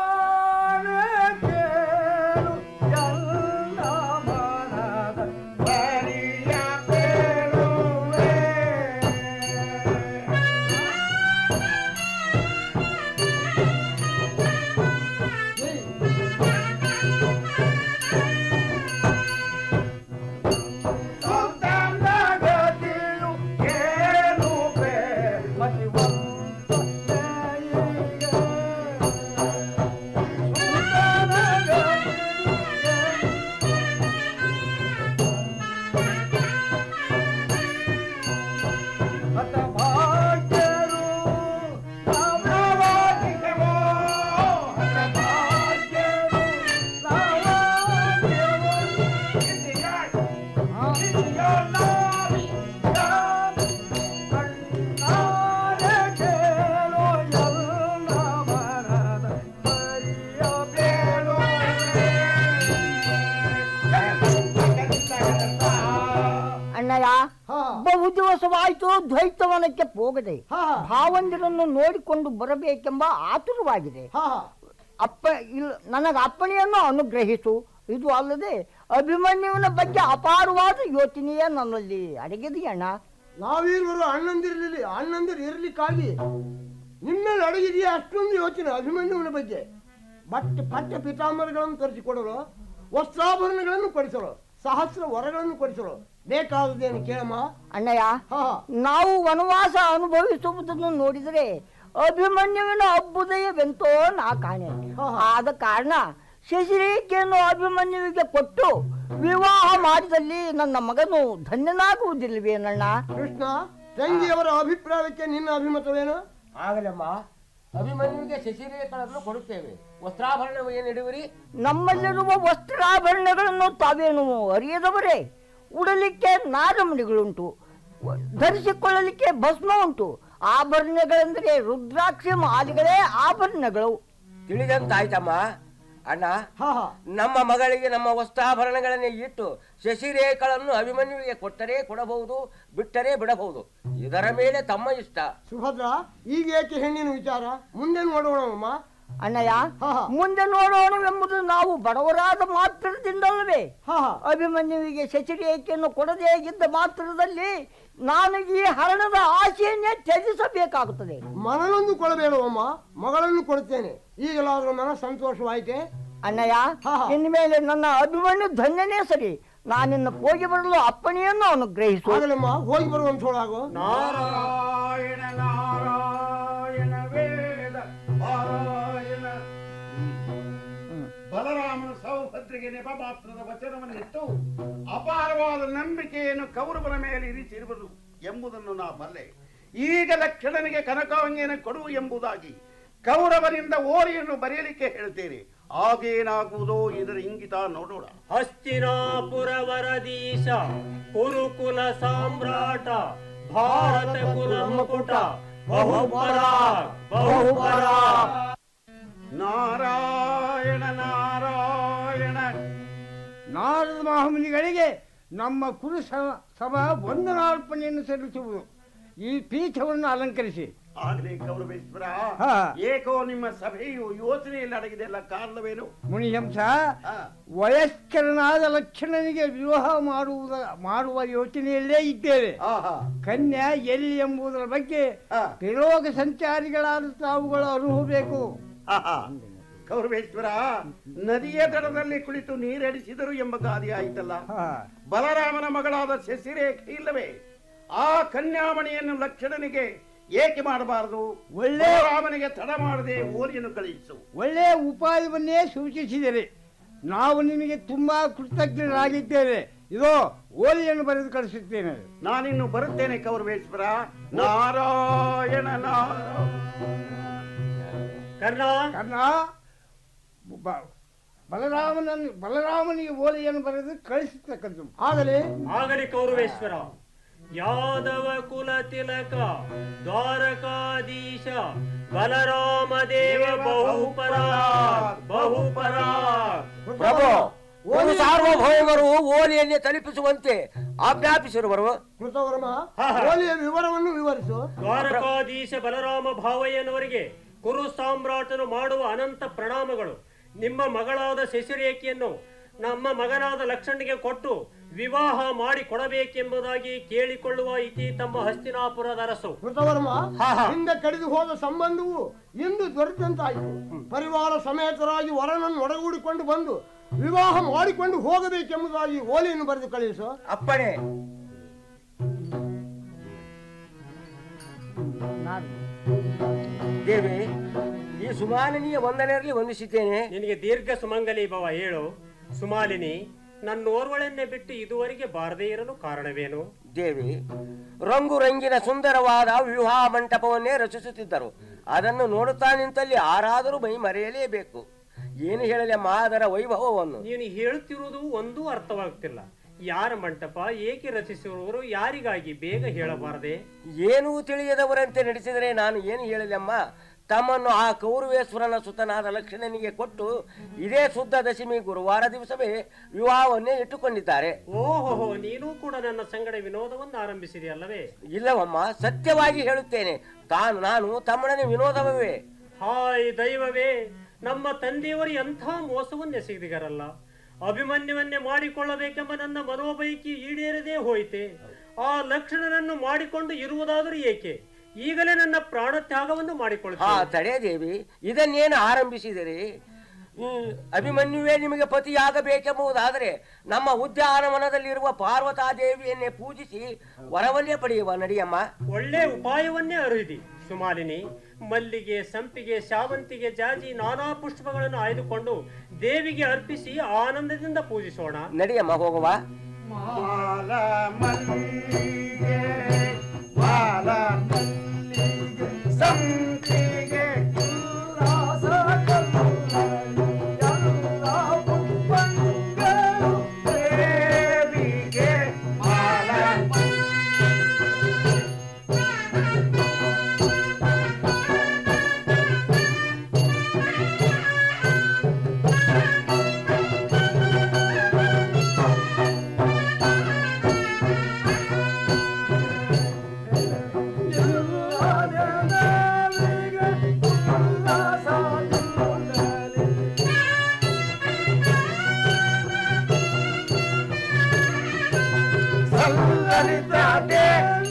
ಅಣ್ಣಯ್ಯ ಬಹು ದಿವಸವಾಯಿತು ದ್ವೈತವನಕ್ಕೆ ಹೋಗದೆ ಭಾವಂದಿರನ್ನು ನೋಡಿಕೊಂಡು ಬರಬೇಕೆಂಬ ಆತುರವಾಗಿದೆ ಅಪ್ಪ ಇಲ್ಲ ನನಗೆ ಅಪ್ಪಣೆಯನ್ನು ಅನುಗ್ರಹಿಸು ಇದು ಅಲ್ಲದೆ ಅಭಿಮನ್ಯುವಿನ ಬಗ್ಗೆ ಅಪಾರವಾದ ಯೋಚನೆಯೇ ನನ್ನಲ್ಲಿ ಅಡಗಿದೆಯಣ್ಣ ನಾವೀರ್ವರು ಅಣ್ಣಂದಿರಲಿಲ್ಲ ಅಣ್ಣಂದಿರು ಇರ್ಲಿಕ್ಕಾಗಿ ನಿಮ್ಮಲ್ಲಿ ಅಡಗಿದೆಯಾ ಅಷ್ಟೊಂದು ಯೋಚನೆ ಅಭಿಮನ್ಯುವಿನ ಬಗ್ಗೆ ಬಟ್ಟೆ ಪಠ್ಯ ಪಿತಾಂಬರಗಳನ್ನು ತರಿಸಿಕೊಡಲು ವಸ್ತ್ರಾಭರಣಗಳನ್ನು ಕೊಡಿಸಲು ಸಹಸ್ರ ವರಗಳನ್ನು ಕೊಡಿಸಲು ಬೇಕಾದದೇನು ಕೇಳಮ್ಮ ಅಣ್ಣಯ್ಯ ನಾವು ವನವಾಸ ಅನುಭವಿಸುವುದನ್ನು ನೋಡಿದರೆ ಅಭಿಮನ್ಯುವಿನ ಅಭ್ಯುದಯವೆಂತೋ ನಾ ಕಾಣೆ ಆದ ಕಾರಣ ಶಶಿರೇಖೆಯನ್ನು ಅಭಿಮನ್ಯುವಿಗೆ ಕೊಟ್ಟು ವಿವಾಹ ಮಾಡಿದಲ್ಲಿ ನನ್ನ ಮಗನು ಧನ್ಯನಾಗುವುದಿಲ್ಲವೇನಣ್ಣ ಕೃಷ್ಣ ತಂಗಿಯವರ ಅಭಿಪ್ರಾಯಕ್ಕೆ ನಿನ್ನ ಅಭಿಮತವೇನು ಆಗಲಮ್ಮ ಅಭಿಮನ್ಯುವಿಗೆ ಶಶಿರೇಖಗಳನ್ನು ಕೊಡುತ್ತೇವೆ ವಸ್ತ್ರಾಭರಣ ಏನಿಡುವಿರಿ ನಮ್ಮಲ್ಲಿರುವ ವಸ್ತ್ರಾಭರಣಗಳನ್ನು ತಾವೇನು ಅರಿಯದವರೇ ಉಡಲಿಕ್ಕೆ ನಾರಮಣಿಗಳುಂಟು ಧರಿಸಿಕೊಳ್ಳಲಿಕ್ಕೆ ಭಸ್ಮ ಉಂಟು ಆಭರಣಗಳೆಂದರೆ ರುದ್ರಾಕ್ಷಿ ಮಾಲಿಗಳೇ ಆಭರಣಗಳು ತಿಳಿದಂತಾಯ್ತಮ್ಮ ಅಣ್ಣ ನಮ್ಮ ಮಗಳಿಗೆ ನಮ್ಮ ವಸ್ತ್ರಾಭರಣಗಳನ್ನೇ ಇಟ್ಟು ಶಶಿರೇಖಗಳನ್ನು ಅಭಿಮನ್ಯುವಿಗೆ ಕೊಟ್ಟರೆ ಕೊಡಬಹುದು ಬಿಟ್ಟರೆ ಬಿಡಬಹುದು ಇದರ ಮೇಲೆ ತಮ್ಮ ಇಷ್ಟ ಸುಭದ್ರ ಈಗ ಏಕೆ ಹೆಣ್ಣಿನ ವಿಚಾರ ಮುಂದೆ ನೋಡೋಣಮ್ಮ ಅಣ್ಣಯ್ಯ ಮುಂದೆ ನೋಡೋಣವೆಂಬುದು ನಾವು ಬಡವರಾದ ಮಾತ್ರದಿಂದಲ್ಲವೇ ಅಭಿಮನ್ಯುವಿಗೆ ಶಚಿರೇಖೆಯನ್ನು ಕೊಡದೇ ಇದ್ದ ಮಾತ್ರದಲ್ಲಿ ನಾನು ಈ ಹರಣದ ಆಸೆಯನ್ನೇ ತ್ಯಜಿಸಬೇಕಾಗುತ್ತದೆ ಮನನೊಂದು ಕೊಡಬೇಡವಮ್ಮ ಮಗಳನ್ನು ಕೊಡುತ್ತೇನೆ ಈಗಲಾದ್ರೂ ಮನ ಸಂತೋಷವಾಯಿತೆ ಅಣ್ಣಯ್ಯ ಇನ್ಮೇಲೆ ನನ್ನ ಅಭಿಮನ್ಯು ಧನ್ಯನೇ ಸರಿ ನಾನಿನ್ನ ಹೋಗಿ ಬರಲು ಅಪ್ಪಣೆಯನ್ನು ಅನುಗ್ರಹಿಸು ಆಗಲಮ್ಮ ಹೋಗಿ ಬರುವಂತ ಸೋಳಾಗು ನಾರಾಯಣ ನಾರಾಯಣ ವೇದ ಪಾರಾಯಣ ಬಲರಾಮನ ಸೌಭದ್ರಿಗೆ ನೆಪ ಮಾತ್ರದ ವಚನವನ್ನಿಟ್ಟು ಅಪಾರವಾದ ನಂಬಿಕೆಯನ್ನು ಕೌರವನ ಮೇಲೆ ಇರಿಸಿರುವುದು ಎಂಬುದನ್ನು ನಾ ಬಲ್ಲೆ ಈಗ ಲಕ್ಷಣನಿಗೆ ಕನಕಾಂಗಿಯನ್ನು ಕೊಡು ಎಂಬುದಾಗಿ ಕೌರವನಿಂದ ಓರಿಯನ್ನು ಬರೆಯಲಿಕ್ಕೆ ಹೇಳ್ತೇನೆ ಆಗೇನಾಗುವುದೋ ಇದರ ಇಂಗಿತ ನೋಡೋಣ ಹಸ್ತಿನಾಪುರ ವರದೀಶ ಕುರುಕುಲ ಸಾಮ್ರಾಟ ಭಾರತ ಕುಲ ಮುಕುಟ ಬಹುಪರ ಬಹುಪರ ನಾರಾಯಣ ನಾರಾಯಣ ನಾರದ ಮಹಾಮುನಿಗಳಿಗೆ ನಮ್ಮ ಕುರು ಸ- ಸಭಾ ವಂದನಾರ್ಪಣೆಯನ್ನು ಸಲ್ಲಿಸುವುದು ಈ ಪೀಠವನ್ನು ಅಲಂಕರಿಸಿ ಆಗಲೇ ಕೌರವೇಶ್ವರ ಹಾ. ಏಕೋ ನಿಮ್ಮ ಸಭೆಯು ಯೋಚನೆಯಲ್ಲಿ ಅಡಗಿದೆಲ್ಲ ಕಾರಣವೇನು ಮುನಿಹಂಸ ವಯಸ್ಕರನಾದ ಲಕ್ಷಣನಿಗೆ ವಿವಾಹ ಮಾಡುವುದ ಮಾಡುವ ಯೋಚನೆಯಲ್ಲೇ ಇದ್ದೇವೆ ಕನ್ಯಾ ಎಲ್ಲಿ ಎಂಬುದರ ಬಗ್ಗೆ ತ್ರಿಲೋಕ ಸಂಚಾರಿಗಳಾದ ತಾವುಗಳು ಅನುಭವಬೇಕು ಆಹಾ. ಕೌರವೇಶ್ವರ ನದಿಯ ದಡದಲ್ಲಿ ಕುಳಿತು ನೀರೆಡಿಸಿದರು ಎಂಬ ಗಾದೆ ಆಯಿತಲ್ಲ ಬಲರಾಮನ ಮಗಳಾದ ಶಶಿರೇಖೆ ಇಲ್ಲವೇ ಆ ಕನ್ಯಾಮಣಿಯನ್ನು ಲಕ್ಷಣನಿಗೆ ಏಕೆ ಮಾಡಬಾರದು ಒಳ್ಳೆ- ರಾಮನಿಗೆ ತಡ ಮಾಡದೆ ಓರಿಯನ್ನು ಕಳುಹಿಸು ಒಳ್ಳೆಯ ಉಪಾಯವನ್ನೇ ಸೂಚಿಸಿದರೆ ನಾವು ನಿಮಗೆ ತುಂಬಾ ಕೃತಜ್ಞರಾಗಿದ್ದೇವೆ ಇದು ಓಲಿಯನ್ನು ಬರೆದು ಕಳಿಸುತ್ತೇನೆ ನಾನಿನ್ನು ಬರುತ್ತೇನೆ ಕೌರವೇಶ್ವರ ನಾರಾಯಣ ಕರ್ಣ ಕರ್ಣ ಬ- ಬಲರಾಮನನ್ನು ಬಲರಾಮನಿಗೆ ಓಲೆಯನ್ನು ಬರೆದು ಕಳಿಸತಕ್ಕದ್ದು ಆಗಲೇ ಆಗಲಿ ಕೌರವೇಶ್ವರ ಯಾದವ ಕುಲ ತಿಲಕ ದ್ವಾರಕಾಧೀಶ ಬಲರಾಮ ದೇವ ಬಹುಪರ ಬಹುಪರ ಪ್ರಭು ಒಂದು ಸಾರ್ವಭೌಮರು ಓಲಿಯನ್ನೇ ತಲುಪಿಸುವಂತೆ ಆಜ್ಞಾಪಿಸಿರುವರು ಕೃತವರ್ಮ ಓಲೆಯ ವಿವರವನ್ನು ವಿವರಿಸು ದ್ವಾರಕಾಧೀಶ ಬಲರಾಮ ಭಾವಯ್ಯನವರಿಗೆ ಕುರು ಸಾಮ್ರಾಟನು ಮಾಡುವ ಅನಂತ ಪ್ರಣಾಮಗಳು ನಿಮ್ಮ ಮಗಳಾದ ಶಶಿರೇಖೆಯನ್ನು ನಮ್ಮ ಮಗನಾದ ಲಕ್ಷಣಿಗೆ ಕೊಟ್ಟು ವಿವಾಹ ಮಾಡಿ ಕೊಡಬೇಕೆಂಬುದಾಗಿ ಕೇಳಿಕೊಳ್ಳುವ ಇತಿ ತಮ್ಮ ಹಸ್ತಿನಾಪುರದ ಅರಸು ಕೃತವರ್ಮ ಹಿಂದೆ ಕಡಿದು ಹೋದ ಸಂಬಂಧವು ಇಂದು ದೊರೆತಂತಾಯಿತು ಪರಿವಾರ ಸಮೇತರಾಗಿ ವರನನ್ನು ಒಡಗೂಡಿಕೊಂಡು ಬಂದು ವಿವಾಹ ಮಾಡಿಕೊಂಡು ಹೋಗಬೇಕೆಂಬುದಾಗಿ ಓಲೆಯನ್ನು ಬರೆದು ಕಳುಹಿಸು ಅಪ್ಪಣೆ ದೇವಿ ಈ ಸುಮಾಲಿನಿಯ ವಂದನೆಯಲ್ಲಿ ವಂದಿಸಿದ್ದೇನೆ ನಿನಗೆ ದೀರ್ಘ ಸುಮಂಗಲಿ ಭವ ಹೇಳು ಸುಮಾಲಿನಿ ನನ್ನೋರ್ವಳನ್ನೇ ಬಿಟ್ಟು ಇದುವರೆಗೆ ಬಾರದೇ ಇರಲು ಕಾರಣವೇನು ದೇವಿ ರಂಗು ರಂಗಿನ ಸುಂದರವಾದ ವಿವಾಹ ಮಂಟಪವನ್ನೇ ರಚಿಸುತ್ತಿದ್ದರು ಅದನ್ನು ನೋಡುತ್ತಾ ನಿಂತಲ್ಲಿ ಯಾರಾದರೂ ಮೈ ಮರೆಯಲೇಬೇಕು ಏನು ಹೇಳಲಿ ಅಮ್ಮ ಅದರ ವೈಭವವನ್ನು ನೀನು ಹೇಳುತ್ತಿರುವುದು ಒಂದೂ ಅರ್ಥವಾಗ್ತಿಲ್ಲ ಯಾರ ಮಂಟಪ ಏಕೆ ರಚಿಸಿರುವರು ಯಾರಿಗಾಗಿ ಬೇಗ ಹೇಳಬಾರದೆ ಏನೂ ತಿಳಿಯದವರಂತೆ ನಡೆಸಿದರೆ ನಾನು ಏನು ಹೇಳಲಿ ಅಮ್ಮ ತಮ್ಮನ್ನು ಆ ಕೌರವೇಶ್ವರನ ಸುತನಾದ ಲಕ್ಷ್ಮಣನಿಗೆ ಕೊಟ್ಟು ಇದೇ ಶುದ್ಧ ದಶಮಿ ಗುರುವಾರ ದಿವಸವೇ ವಿವಾಹವನ್ನೇ ಇಟ್ಟುಕೊಂಡಿದ್ದಾರೆ ಓಹೋ ನೀನು ಕೂಡ ನನ್ನ ಸಂಗಡ ವಿನೋದವನ್ನು ಆರಂಭಿಸಿದೆಯಲ್ಲವೇ ಇಲ್ಲವಮ್ಮ ಸತ್ಯವಾಗಿ ಹೇಳುತ್ತೇನೆ ತಾನು ನಾನು ತಮ್ಮನೇ ವಿನೋದವೇ ಹಾಯ್ ದೈವವೇ ನಮ್ಮ ತಂದೆಯವರು ಎಂಥ ಮೋಸವನ್ನು ಎಸಗಿದಿಗರಲ್ಲ ಅಭಿಮನ್ಯವನ್ನೇ ಮಾಡಿಕೊಳ್ಳಬೇಕೆಂಬ ನನ್ನ ಮನೋಬೈಕಿ ಈಡೇರದೇ ಹೋಯಿತೆ ಆ ಲಕ್ಷಣನನ್ನು ಮಾಡಿಕೊಂಡು ಇರುವುದಾದರೂ ಏಕೆ ಈಗಲೇ ನನ್ನ ಪ್ರಾಣ ತ್ಯಾಗವನ್ನು ಹಾ ಮಾಡಿಕೊಳ್ಳುತ್ತೇನೆ ತಡೆ ದೇವಿ ಇದನ್ನೇನು ಆರಂಭಿಸಿದಿರಿ ಈ ಅಭಿಮನ್ಯುವೇ ನಿಮಗೆ ಪತಿಯಾಗಬೇಕೆಂಬುದಾದರೆ ನಮ್ಮ ಉದ್ಯಾನವನದಲ್ಲಿರುವ ಪಾರ್ವತಾ ದೇವಿಯನ್ನೇ ಪೂಜಿಸಿ ವರವನ್ನೇ ಪಡೆಯುವ ನಡಿಯಮ್ಮ ಒಳ್ಳೆ ಉಪಾಯವನ್ನೇ ಅರಿದಿ ಸುಮಾಲಿನಿ ಮಲ್ಲಿಗೆ ಸಂಪಿಗೆ ಶಾವಂತಿಗೆ ಜಾಜಿ ನಾನಾ ಪುಷ್ಪಗಳನ್ನು ಆಯ್ದುಕೊಂಡು ದೇವಿಗೆ ಅರ್ಪಿಸಿ ಆನಂದದಿಂದ ಪೂಜಿಸೋಣ ನಡಿಯಮ್ಮ ಹೋಗುವ ಮಾಲ ಮಲ್ಲಿಗೆ ಮಾಲ ಮಲ್ಲಿಗೆ ಸಂಪಿಗೆ ಉಲ್ಲಾಸ ಕಲ್ಲುಗಳು, ಎಲ್ಲ ಪುಷ್ಪಗಳು ದೇವಿಗೆ ಮಾಲ ಸಲ್ಲರಿತಾದೆ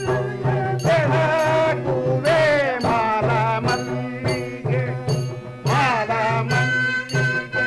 ಬೆಳಗುವೆ ಮಾಲ ಮಲ್ಲಿಗೆ ಮಾಲ ಮಲ್ಲಿಗೆ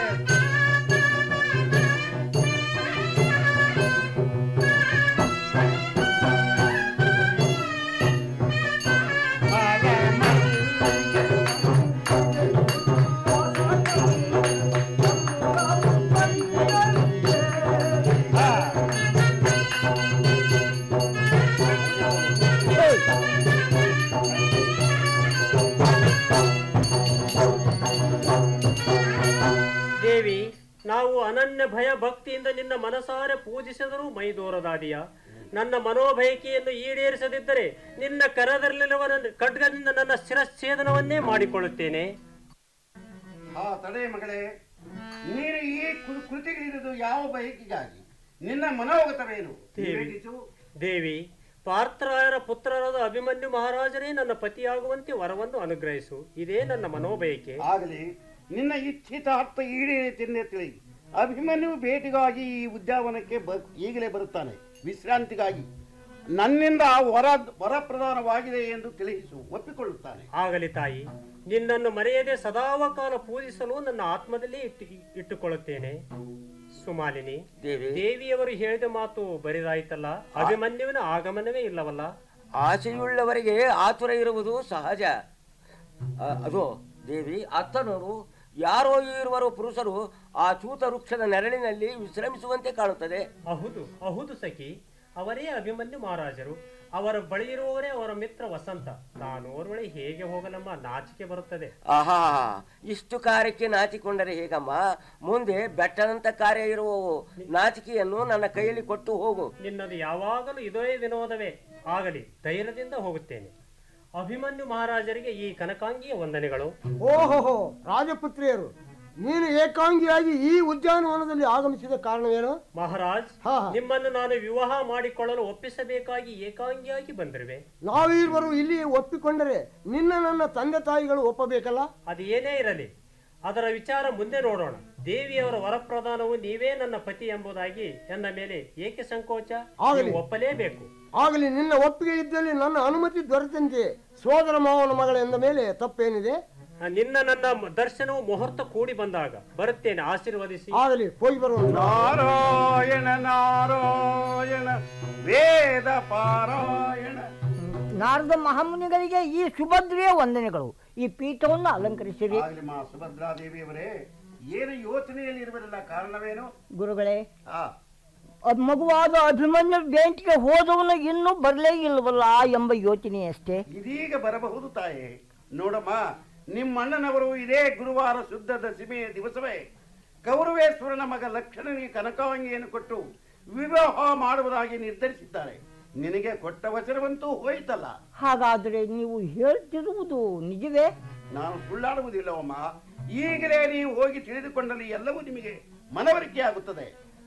ದೇವಿ ನಾವು ಅನನ್ಯ ಭಯ ಭಕ್ತಿಯಿಂದ ನಿನ್ನ ಮನಸಾರೆ ಪೂಜಿಸಿದರೂ ಮೈದೂರದಾದಿಯ ನನ್ನ ಮನೋಭಯಕೆಯನ್ನು ಈಡೇರಿಸದಿದ್ದರೆ ನಿನ್ನ ಕರದಲ್ಲಿರುವ ನನ್ನ ಖಡ್ಗದಿಂದ ನನ್ನ ಶಿರಚ್ಛೇದನವನ್ನೇ ಮಾಡಿಕೊಳ್ಳುತ್ತೇನೆ ಆ ತಡೆ ಮಗಳೇ ನೀನು ಈ ಕೃ- ಕೃತಿಗಿಳಿದುದು ಯಾವ ಬಯಕೆಗಾಗಿ ನಿನ್ನ ಮನೋಗತವೇನು ದೇವಿ ವಿವೇಟಿಸು. ದೇವಿ ಪಾರ್ಥರಾಯರ ಪುತ್ರರಾದ ಅಭಿಮನ್ಯು ಮಹಾರಾಜರೇ ನನ್ನ ಪತಿಯಾಗುವಂತೆ ವರವನ್ನು ಅನುಗ್ರಹಿಸು ಇದೇ ನನ್ನ ಮನೋಬಯಕೆ ಆಗಲಿ ನಿನ್ನ ಇಚ್ಛಿತ ಅರ್ಥ ಈಡೇರಿತೆಂದೇ ತಿಳಿ ಅಭಿಮನ್ಯು ಭೇಟಿಗಾಗಿ ಈ ಉದ್ಯಾನವನಕ್ಕೆ ಬ- ಈಗಲೇ ಬರುತ್ತಾನೆ ವಿಶ್ರಾಂತಿಗಾಗಿ ನನ್ನಿಂದ ವರ ವರಪ್ರದಾನವಾಗಿದೆ ಎಂದು ತಿಳಿಸು ಒಪ್ಪಿಕೊಳ್ಳುತ್ತಾನೆ ಆಗಲಿ ತಾಯಿ ನಿನ್ನನ್ನು ಮರೆಯದೆ ಸದಾವಕಾಲ ಪೂಜಿಸಲು ನನ್ನ ಆತ್ಮದಲ್ಲೇ ಇಟ್ಟು ಇಟ್ಟುಕೊಳ್ಳುತ್ತೇನೆ ಸುಮಾಲಿನಿ ದೇವಿ ದೇವಿಯವರು ಹೇಳಿದ ಮಾತು ಬರಿದಾಯ್ತಲ್ಲ ಅಭಿಮನ್ಯುವಿನ ಆಗಮನವೇ ಇಲ್ಲವಲ್ಲ ಆಸೆಯುಳ್ಳವರಿಗೆ ಆತುರ ಇರುವುದು ಸಹಜ ಆ, ಅದು ದೇವಿ ಅತ್ತನವರು ಯಾರೋ ಇರುವರು ಪುರುಷರು ಆ ಚೂತ ವೃಕ್ಷದ ನೆರಳಿನಲ್ಲಿ ವಿಶ್ರಮಿಸುವಂತೆ ಕಾಣುತ್ತದೆ ಹೌದು ಹೌದು ಸಖಿ ಅವರೇ ಅಭಿಮನ್ಯು ಮಹಾರಾಜರು ಅವರ ಬಳಿ ಇರುವವರೇ ಅವರ ಮಿತ್ರ ವಸಂತ ನಾನು ಓರ್ವಳಿ ಹೇಗೆ ಹೋಗಲಮ್ಮ ನಾಚಿಕೆ ಬರುತ್ತದೆ ಆಹಾ ಇಷ್ಟು ಕಾರ್ಯಕ್ಕೆ ನಾಚಿಕೊಂಡರೆ ಹೇಗಮ್ಮ ಮುಂದೆ ಬೆಟ್ಟದಂತ ಕಾರ್ಯ ಇರುವವು ನಾಚಿಕೆಯನ್ನು ನನ್ನ ಕೈಯಲ್ಲಿ ಕೊಟ್ಟು ಹೋಗು ನಿನ್ನದು ಯಾವಾಗಲೂ ಇದೇ ವಿನೋದವೇ ಆಗಲಿ ಧೈರ್ಯದಿಂದ ಹೋಗುತ್ತೇನೆ ಅಭಿಮನ್ಯು ಮಹಾರಾಜರಿಗೆ ಈ ಕನಕಾಂಗಿಯ ವಂದನೆಗಳು ಓಹೋಹೋ ರಾಜಪುತ್ರಿಯರು ನೀನು ಏಕಾಂಗಿಯಾಗಿ ಈ ಉದ್ಯಾನವನದಲ್ಲಿ ಆಗಮಿಸಿದ ಕಾರಣವೇನು ಮಹಾರಾಜ್ ಹಾ, ಹಾ. ನಿಮ್ಮನ್ನು ನಾನು ವಿವಾಹ ಮಾಡಿಕೊಳ್ಳಲು ಒಪ್ಪಿಸಬೇಕಾಗಿ ಏಕಾಂಗಿಯಾಗಿ ಬಂದಿರುವೆ ನಾವಿರುವರು ಇಲ್ಲಿ ಒಪ್ಪಿಕೊಂಡರೆ ನಿನ್ನ ನನ್ನ ತಂದೆ ತಾಯಿಗಳು ಒಪ್ಪಬೇಕಲ್ಲ ಅದು ಏನೇ ಇರಲಿ ಅದರ ವಿಚಾರ ಮುಂದೆ ನೋಡೋಣ ದೇವಿಯವರ ವರಪ್ರದಾನವು ನೀವೇ ನನ್ನ ಪತಿ ಎಂಬುದಾಗಿ ಎಂದ ಮೇಲೆ ಏಕೆ ಸಂಕೋಚ ಆಗಲಿ. ನೀವು ಒಪ್ಪಲೇಬೇಕು ಆಗಲಿ ನಿನ್ನ ಒಪ್ಪಿಗೆ ಇದ್ದಲ್ಲಿ ನನ್ನ ಅನುಮತಿ ದೊರೆತಂತೆ ಸೋದರ ಮಾವನ ಮಗಳ ಎಂದ ಮೇಲೆ ತಪ್ಪೇನಿದೆ ಆ, ನಿನ್ನ ನನ್ನ ಮ- ದರ್ಶನವು ಮುಹೂರ್ತ ಕೂಡಿ ಬಂದಾಗ ಬರುತ್ತೇನೆ ಆಶೀರ್ವದಿಸಿ ಆಗಲಿ ಹೋಗಿ ಬರುವ ನಾರಾಯಣ ನಾರಾಯಣ ವೇದ ಪಾರಾಯಣ ನಾರದ ಮಹಾಮುನಿಗಳಿಗೆ ಈ ಸುಭದ್ರೆಯ ವಂದನೆಗಳು ಈ ಪೀಠವನ್ನು ಅಲಂಕರಿಸಿರಿ ಆಗಲಿ ಮಾ ಸುಭದ್ರಾದೇವಿಯವರೇ ಏನು ಯೋಚನೆಯಲ್ಲಿ ಇರುವುದಿಲ್ಲ ಕಾರಣವೇನು ಗುರುಗಳೇ ಆ ಅದ್ ಮಗುವಾದ ಅಭಿಮನ್ಯು ಬೇಂಟಿಗೆ ಹೋದವನು ಇನ್ನೂ ಬರಲೇ ಇಲ್ಲವಲ್ಲ ಎಂಬ ಯೋಚನೆ ಅಷ್ಟೇ ಇದೀಗ ಬರಬಹುದು ತಾಯೇ ನೋಡಮ್ಮ ನಿಮ್ಮಣ್ಣನವರು ಇದೇ ಗುರುವಾರ ಶುದ್ಧ ದಶಮಿಯ ದಿವಸವೇ ಕೌರವೇಶ್ವರನ ಮಗ ಲಕ್ಷಣನಿಗೆ ಕನಕಾಂಗಿಯನ್ನು ಕೊಟ್ಟು ವಿವಾಹ ಮಾಡುವುದಾಗಿ ನಿರ್ಧರಿಸಿದ್ದಾರೆ ನಿನಗೆ ಕೊಟ್ಟ ವಚನವಂತೂ ಹೋಯ್ತಲ್ಲ ಹಾಗಾದರೆ ನೀವು ಹೇಳ್ತಿರುವುದು ನಿಜವೇ ನಾನು ಸುಳ್ಳಾಡುವುದಿಲ್ಲವಮ್ಮ ಈಗಲೇ ನೀವು ಹೋಗಿ ತಿಳಿದುಕೊಂಡಲ್ಲಿ ಎಲ್ಲವೂ ನಿಮಗೆ ಮನವರಿಕೆ ಆಗುತ್ತದೆ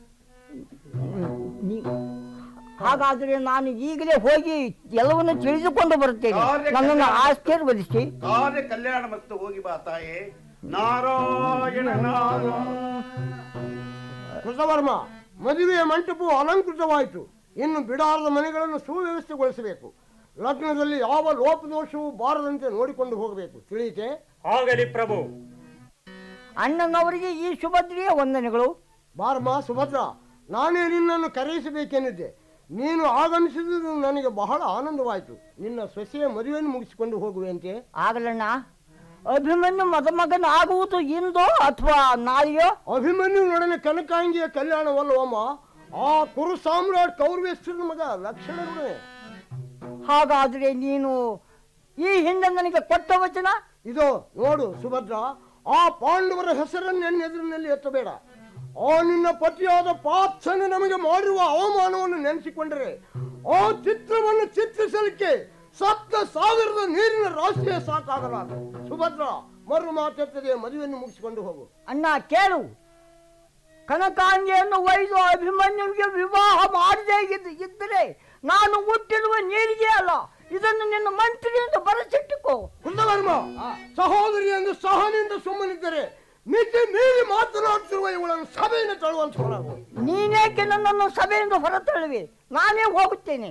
ನೀ- ಹಾಗಾದರೆ ನಾನು ಈಗಲೇ ಹೋಗಿ ಎಲ್ಲವನ್ನು ತಿಳಿದುಕೊಂಡು ಬರುತ್ತೇನೆ ಕಾರ್ಯ ನನ್ನನ್ನು ಕಲ್ಯಾಣ- ಆಶೀರ್ವದಿಸಿ ಕಾರ್ಯ ಕಲ್ಯಾಣ ಮತ್ತು ಹೋಗಿ ಬಾ ತಾಯೇ ನಾರಾಯಣ ನಾರಾಯಣ ಕೃತವರ್ಮ ಮದುವೆಯ ಮಂಟಪವು ಅಲಂಕೃತವಾಯಿತು ಇನ್ನು ಬಿಡಾರದ ಮನೆಗಳನ್ನು ಸುವ್ಯವಸ್ಥೆಗೊಳಿಸಬೇಕು ಲಗ್ನದಲ್ಲಿ ಯಾವ ಲೋಪದೋಷವೂ ಬಾರದಂತೆ ನೋಡಿಕೊಂಡು ಹೋಗಬೇಕು ತಿಳಿಯಿತೆ ಆಗಲಿ ಪ್ರಭು ಅಣ್ಣನವರಿಗೆ ಈ ಸುಭದ್ರೆಯ ವಂದನೆಗಳು ಬಾರಮ್ಮ ಸುಭದ್ರ ನಾನೇ ನಿನ್ನನ್ನು ಕರೆಯಿಸಬೇಕೆಂದಿದ್ದೆ ನೀನು ಆಗಮಿಸಿದುದು ನನಗೆ ಬಹಳ ಆನಂದವಾಯಿತು ನಿನ್ನ ಸೊಸೆಯ ಮದುವೆಯನ್ನು ಮುಗಿಸಿಕೊಂಡು ಹೋಗುವೆಂತೆ ಆಗಲಣ್ಣ ಅಭಿಮನ್ಯು ಮದಮಗನ ಆಗುವುದು ಇಂದೋ ಅಥವಾ ನಾಳೆಯೋ ಅಭಿಮನ್ಯುನೊಡನೆ ಕನಕಾಂಗಿಯ ಕಲ್ಯಾಣವಲ್ಲವಮ್ಮ ಆ ಕುರು ಸಾಮ್ರಾಟ್ ಕೌರವೇಶ್ವರನ ಮಗ ಲಕ್ಷಣಗಳೇ ಹಾಗಾದ್ರೆ ನೀನು ಈ ಹಿಂದೆ ನನಗೆ ಕೊಟ್ಟ ವಚನ ಇದು ನೋಡು ಸುಭದ್ರ ಆ ಪಾಂಡವರ ಹೆಸರನ್ನು ಎದುರಿನಲ್ಲಿ ಎತ್ತಬೇಡ ಆ ನಿನ್ನ ಪತಿಯಾದ ಪಾರ್ಥನು ನಮಗೆ ಮಾಡಿರುವ ಅವಮಾನವನ್ನು ನೆನೆಸಿಕೊಂಡರೆ ಆ ಚಿತ್ರವನ್ನು ಚಿತ್ರಿಸಲಿಕ್ಕೆ ಸಪ್ತ ಸಾವಿರದ ನೀರಿನ ರಾಶಿಯೇ ಸಾಕಾಗಲಾರ ಸುಭದ್ರ ಮರು ಮಾತೆತ್ತದೆ ಮದುವೆಯನ್ನು ಮುಗಿಸಿಕೊಂಡು ಹೋಗು ಅಣ್ಣ ಕೇಳು ಕನಕಾಂಗಿಯನ್ನು ಒಯ್ದು ಅಭಿಮನ್ಯುವಿಗೆ ವಿವಾಹ ಮಾಡದೇ ಇದ್ದ- ಇದ್ದರೆ ನಾನು ಹುಟ್ಟಿರುವ ನೀರಿಗೆ ಅಲ್ಲ ಇದನ್ನು ನಿನ್ನ ಮಂತ್ರಿಯಿಂದ ಬರಸಿಟ್ಟುಕೋ ಕುಂದವರ್ಮ ಸಹೋದರಿ ಎಂದು ಸಹನಿಂದ ಸುಮ್ಮನಿದ್ದರೆ ಮಿತಿ ಮೀರಿ ಮಾತನಾಡುತ್ತಿರುವ ಇವಳನ್ನು ಸಭೆಯಿಂದ ತಳುವಂತ ಹೊರಗು ನೀನೇಕೆ ನನ್ನನ್ನು ಸಭೆಯಿಂದ ಹೊರತಳ್ಳುವೆ ನಾನೇ ಹೋಗುತ್ತೇನೆ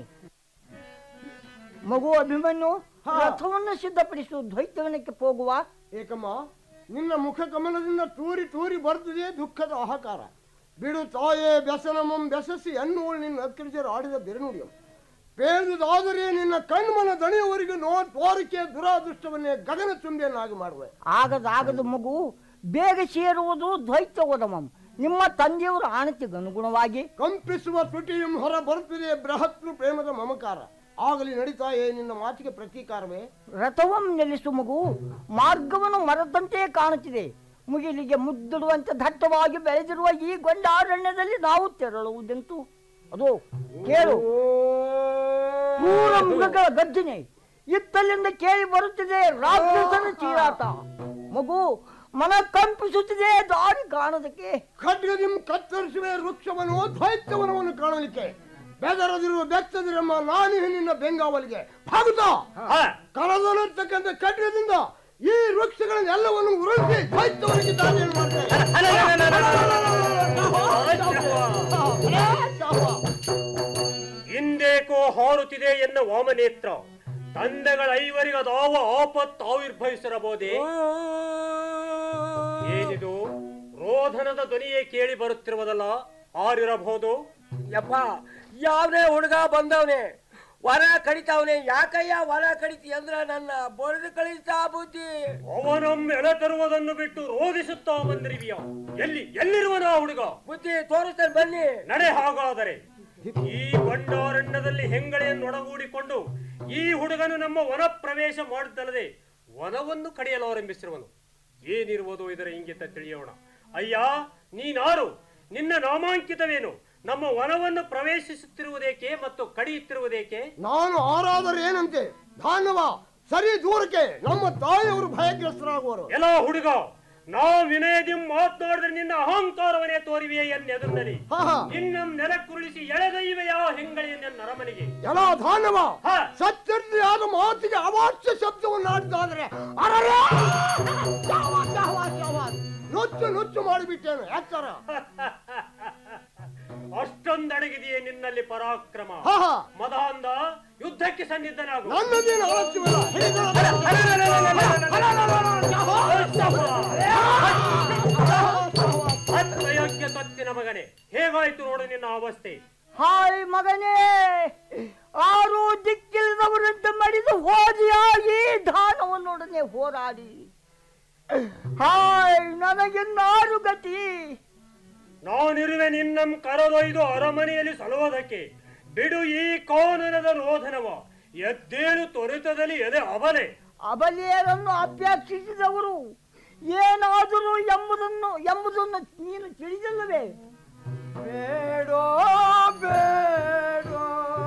ಮಗು ಅಭಿಮನ್ಯು ರಥವನ್ನು ಸಿದ್ಧಪಡಿಸು ದ್ವೈತವನಕ್ಕೆ ಹೋಗುವ ಏಕಮ್ಮ ನಿನ್ನ ಮುಖ ಕಮಲದಿಂದ ತೂರಿ ತೂರಿ ಬರ್ತದೆ ದುಃಖದ ಅಹಕಾರ ಬಿಡು ತಾಯೇ ವ್ಯಸನಮಂ ಬೆಸಸಿ ಎನ್ನುವಳು ನಿನ್ನ ಅಕ್ರಿಜರು ಆಡಿದ ಬೆರನುಡಿಯಂ ಪೇದುದಾದರೆ ನಿನ್ನ ಕಣ್ಮನ ದಣಿಯವರೆಗೂ ನೋ ತೋರಿಕೆ ದುರಾದೃಷ್ಟವನ್ನೇ ಗಗನ ತುಂಬಿಯನ್ನಾಗಿ ಮಾಡುವೆ ಆಗದಾಗದ ಮಗು ಬೇಗ ಸೇರುವುದು ದ್ವೈತ ಒದಮಂ ನಿಮ್ಮ ತಂದೆಯವರ ಆಣತಿಗೆ ಅನುಗುಣವಾಗಿ ಕಂಪಿಸುವ ತುಟಿಯಂ ಹೊರ ಬರುತ್ತಿದೆ ಬೃಹತ್ರು ಪ್ರೇಮದ ಮಮಕಾರ ಆಗಲಿ ನಡೀತಾಯೇ ನಿನ್ನ ಮಾತಿಗೆ ಪ್ರತೀಕಾರವೇ ರಥವಂ ನಿಲ್ಲಿಸು ಮಗು ಮಾರ್ಗವನ್ನು ಮರೆತಂತೆ ಕಾಣುತ್ತಿದೆ ಮುಗಿಲಿಗೆ ಮುದ್ದಿಡುವಂತೆ ದಟ್ಟವಾಗಿ ಬೆಳೆದಿರುವ ಈ ಗೊಂಡಾರಣ್ಯದಲ್ಲಿ ನಾವು ತೆರಳುವುದೆಂತು ಅದು ಕೇಳು ಪೂರ ಮೃಗಗಳ ಗರ್ಜನೆ ಇತ್ತಲಿಂದ ಕೇಳಿ ಬರುತ್ತಿದೆ ರಾಕ್ಷಸನ ಚೀರಾಟ ಮಗು ಮನ ಕಂಪಿಸುತ್ತಿದೆ ದಾರಿ ಕಾಣೋದಕ್ಕೆ ಖಡ್ಗದಿಂ ಕತ್ತರಿಸುವೆ ವೃಕ್ಷವನ್ನು ದ್ವೈತವನವನ್ನು ಕಾಣಲಿಕ್ಕೆ ಬೆದರದಿರುವ ಬೆತ್ತದಿರಮ್ಮ ನಾನು ನಿನ್ನ ಬೆಂಗಾವಲಿಗೆ ಭಾಗುತ್ತಾ ಕರದಲ್ಲಿರ್ತಕ್ಕಂಥ ಖಡ್ಗದಿಂದ ಈ ವೃಕ್ಷಗಳನ್ನೆಲ್ಲವನ್ನು ಉರುಳಿಸಿ ದ್ವೈತವನಿಗೆ ದಾರಿಯನ್ನು ಹಿಂದೇಕೋ ಹಾರುತ್ತಿದೆ ಎನ್ನ ವಾಮನೇತ್ರ ತಂದೆಗಳ ಐವರಿಗದಾವ ಆಪತ್ತು ಆವಿರ್ಭವಿಸಿರಬಹುದೇ ಏನಿದು ರೋಧನದ ಧ್ವನಿಯೇ ಕೇಳಿ ಬರುತ್ತಿರುವುದಲ್ಲ ಆರಿರಬಹುದು ಯಪ್ಪ ಯಾವನೇ ಹುಡುಗ ಬಂದವನೇ ವರ ಕಡಿತಾವನೆ ಯಾಕಯ್ಯ ವರ ಕಡಿತಿ ಅಂದ್ರ ನನ್ನ ಬೊಳೆದು ಕಳಿಸ್ತಾ ಬುದ್ಧಿ ಅವನೊಮ್ಮೆಳೆ ತರುವುದನ್ನು ಬಿಟ್ಟು ರೋಧಿಸುತ್ತಾ ಬಂದಿರುವಿಯ ಎಲ್ಲಿ ಎಲ್ಲಿರುವನ ಆ ಹುಡುಗ ಬುದ್ಧಿ ತೋರಿಸ್ತೇನೆ ಬನ್ನಿ ನಡೆ ಹಾಗಾದರೆ ಈ ಬಂಡಾರಣ್ಯದಲ್ಲಿ ಹೆಂಗಳೆಯನ್ನು ಒಡಗೂಡಿಕೊಂಡು ಈ ಹುಡುಗನು ನಮ್ಮ ವನ ಪ್ರವೇಶ ಮಾಡುತ್ತಲ್ಲದೆ ವನವನ್ನು ಕಡಿಯಲು ಆರಂಭಿಸಿರುವನು ಏನಿರುವುದು ಇದರ ಇಂಗಿತ ತಿಳಿಯೋಣ ಅಯ್ಯ ನೀನಾರು ನಿನ್ನ ನಾಮಾಂಕಿತವೇನು ನಮ್ಮ ವನವನ್ನು ಪ್ರವೇಶಿಸುತ್ತಿರುವುದೇಕೆ ಮತ್ತು ಕಡಿಯುತ್ತಿರುವುದೇಕೆ ನಾನು ಆರಾದರೆ ಏನಂತೆ ಧಾನ್ಯವ ಸರಿ ದೂರಕ್ಕೆ ನಮ್ಮ ತಾಯಿಯವರು ಭಯಗ್ರಸ್ತರಾಗುವರು ಎಲ್ಲ ಹುಡುಗ ನಾ ವಿನಯದಿ ಮಾತನಾಡಿದ್ರೆ ನಿನ್ನ ಅಹಂಕಾರವನ್ನೇ ತೋರಿವೆಯೇ ಎನ್ನೆದುರಿನಲ್ಲಿ ನಿನ್ನ ನೆಲಕ್ಕುರುಳಿಸಿ ಎಳೆದೊಯ್ಯುವೆಯಾ ಹೆಂಗಳೆಯ ನರಮನೆಗೆ ಎಲ್ಲ ಧಾನ್ಯವ ಸತ್ಯರ್ಧಿಯಾದ ಮಾತಿಗೆ ಅವಾಚ್ಯ ಶಬ್ದವನ್ನು ಆಡಿದಾದ್ರೆ ಅರರೇ! ಶಾಬಾಷ್, ಶಾಬಾಷ್, ಶಾಬಾಷ್. ನುಚ್ಚು ನುಚ್ಚು ಮಾಡಿಬಿಟ್ಟೇನು ಎಚ್ಚರ ಅಷ್ಟೊಂದಡಗಿದೆಯೇ ನಿನ್ನಲ್ಲಿ ಪರಾಕ್ರಮ ಹಾ, ಹಾ. ಮದಾಂಧ ಯುದ್ಧಕ್ಕೆ ಸನ್ನಿಧನಾಗು ನನ್ನದೇನು ಅಲಕ್ಷ್ಯವಿಲ್ಲ ಅಯೋಗ್ಯ ತತ್ತಿನ ಮಗನೇ ಹೇಗಾಯ್ತು ನೋಡು ನಿನ್ನ ಅವಸ್ಥೆ ಹಾಯ್ ಮಗನೇ ಆರು ದಿಕ್ಕಿಲ್ಲದವರಂತೆ ಮಡಿದು ಹೋದಿಯಾಗಿ ದಾನವನ್ನೊಡನೆ ಹೋರಾಡಿ ಹಾಯ್ ನನಗಿನ್ನಾರು ಗತಿ ನಾನಿರುವೆ ನಿನ್ನಂ ಕರೆದೊಯ್ದು ಅರಮನೆಯಲ್ಲಿ ಸಲುವುದಕ್ಕೆ ಬಿಡು ಈ ಕಾನನದ ರೋಧನವ ಎದ್ದೇಳು ತೊರೆತದಲ್ಲಿ ಎದೆ ಅವಲೆ ಅಬಲಿಯರನ್ನು ಅಪೇಕ್ಷಿಸಿದವರು ಏನಾದರೂ ಎಂಬುದನ್ನು ಎಂಬುದನ್ನು ನೀನು ತಿಳಿದಿಲ್ಲವೇ ಬೇಡೋ ಬೇಡೋ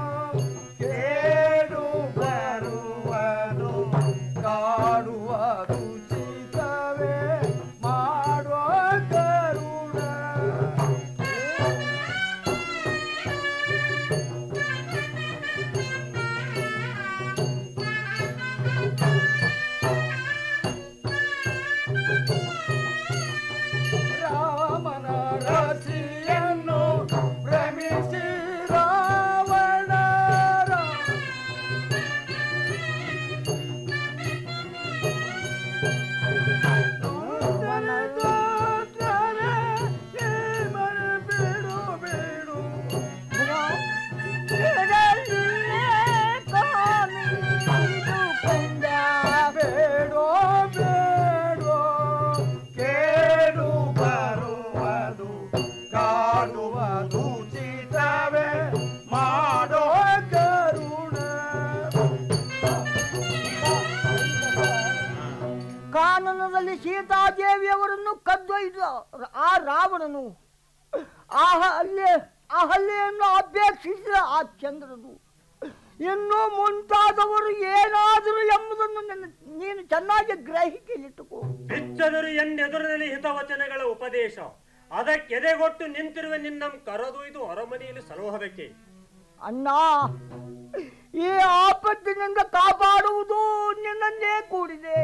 ಕೇಡು ಬರುವನು ಕಾಡುವುದು ಚಿತ್ತವೇ ಮಾಡುವ ಕರುಣ ರಾಮನ ರಾಶಿಯನ್ನು ಭ್ರಮಿಸಿ ರಾವಣ ಬೇಡೋ ಬೇಡೋ ಕೇಡು ಬರುವುದು ಕಾಡುವುದು ಚಿತವೇ ಮಾಡೋ ಕರುಣ ಕಾನನದಲ್ಲಿ ಸೀತಾದೇವಿಯವರನ್ನು ಕದ್ದೊಯ್ದ ಆ ರಾವಣನು ಆ ಹಲ್ಲೆ ಆ ಹಲ್ಲೆಯನ್ನು ಅಪೇಕ್ಷಿಸಿದ ಆ ಚಂದ್ರನು ಇನ್ನು ಮುಂತಾದವರು ಏನಾದರೂ ಎಂಬುದನ್ನು ನಿನ್ನ- ನೀನು ಚೆನ್ನಾಗಿ ಗ್ರಹಿಕೆಯಲ್ಲಿಟ್ಟುಕೋ ಬಿಚ್ಚದರು ಎನ್ನೆದುರಿನಲ್ಲಿ ಹಿತವಚನಗಳ ಉಪದೇಶ ಅದಕ್ಕೆದೆಗೊಟ್ಟು ನಿಂತಿರುವ ನಿನ್ನಂ ಕರೆದೊಯ್ದು ಅರಮನೆಯಲ್ಲಿ ಸಲುಹಬೇಕೆ ಅಣ್ಣ ಈ ಆಪತ್ತಿನಿಂದ ಕಾಪಾಡುವುದು ನಿನ್ನನ್ನೇ ಕೂಡಿದೆ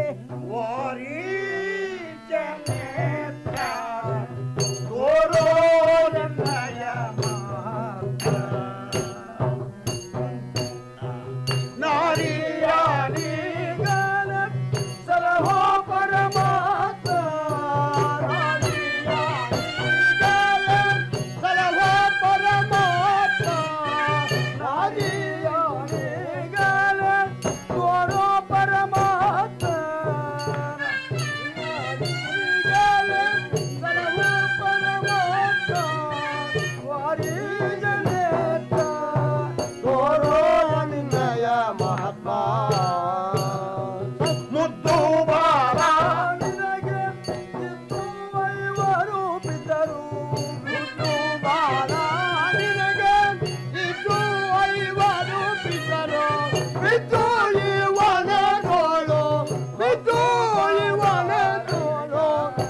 ಸಲಹೋ ಪರಮಾತ್ಮ ಸಲಹೋ ಪರಮಾತ್ಮ ತೋರೋ ಪರಮಾತ್ಮ ಸಲಹೋ ಪರಮಾತ್ಮ ವಾರಿ ಜನೇತ ತೋರೋ ನಿನ್ನಯ ಮಹಾತ್ಮ ಮುದ್ದು ಬಾಲ ನಿನಗೆ ಇದ್ದು ಐವರು ಬಿದ್ದರು ಮುದ್ದು ಬಾಲ ನಿನಗೆ ಇದ್ದು ಐವರು ಬಿದ್ದರು ಬಿದ್ದು ಇವನ ತೋಳು ಬಿದ್ದು ಇವನ ತೋಳು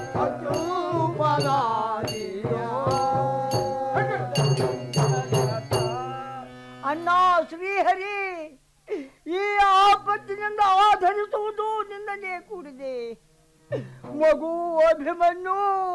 ಅಣ್ಣ ಶ್ರೀಹರಿ ಈ ಆಪತ್ತಿನಿಂದ ಆಧರಿಸುವುದು ನಿನ್ನನ್ನೇ ಕೂಡಿದೆ ಮಗು ಅಭಿಮನ್ಯು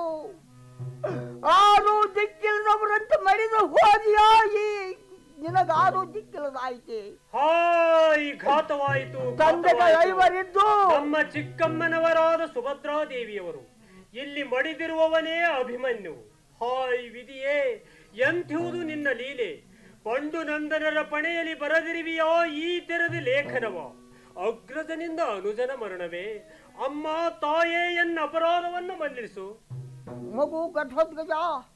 ಆರು ದಿಕ್ಕಿಲ್ಲದವರಂತೆ ಮರಿದು ಹೋದಿಯಾಗಿ ನಿನಗಾರು ದಿಕ್ಕಿಲ್ಲದಾಯ್ತೆ ಹಾಯ್ ಘಾತವಾಯಿತು ತಂದೆಗೆ ಘಾತವಾಯಿತು. ಐವರಿದ್ದು ನಮ್ಮ ಚಿಕ್ಕಮ್ಮನವರಾದ ಸುಭದ್ರಾ ದೇವಿಯವರು ಇಲ್ಲಿ ಮಡಿದಿರುವವನೇ ಅಭಿಮನ್ಯು ಹಾಯ್ ವಿಧಿಯೇ ಎಂಥುವುದು ನಿನ್ನ ಲೀಲೆ ಪಂಡು ನಂದನರ ಪಣೆಯಲ್ಲಿ ಬರದಿರುವಿಯೋ ಈ ತೆರೆದ ಲೇಖನವ ಅಗ್ರಜನಿಂದ ಅನುಜನ ಮರಣವೇ ಅಮ್ಮ ತಾಯೇ ಎನ್ನ ಅಪರಾಧವನ್ನು ಮನ್ನಿಸು ಮಗು ಗಜ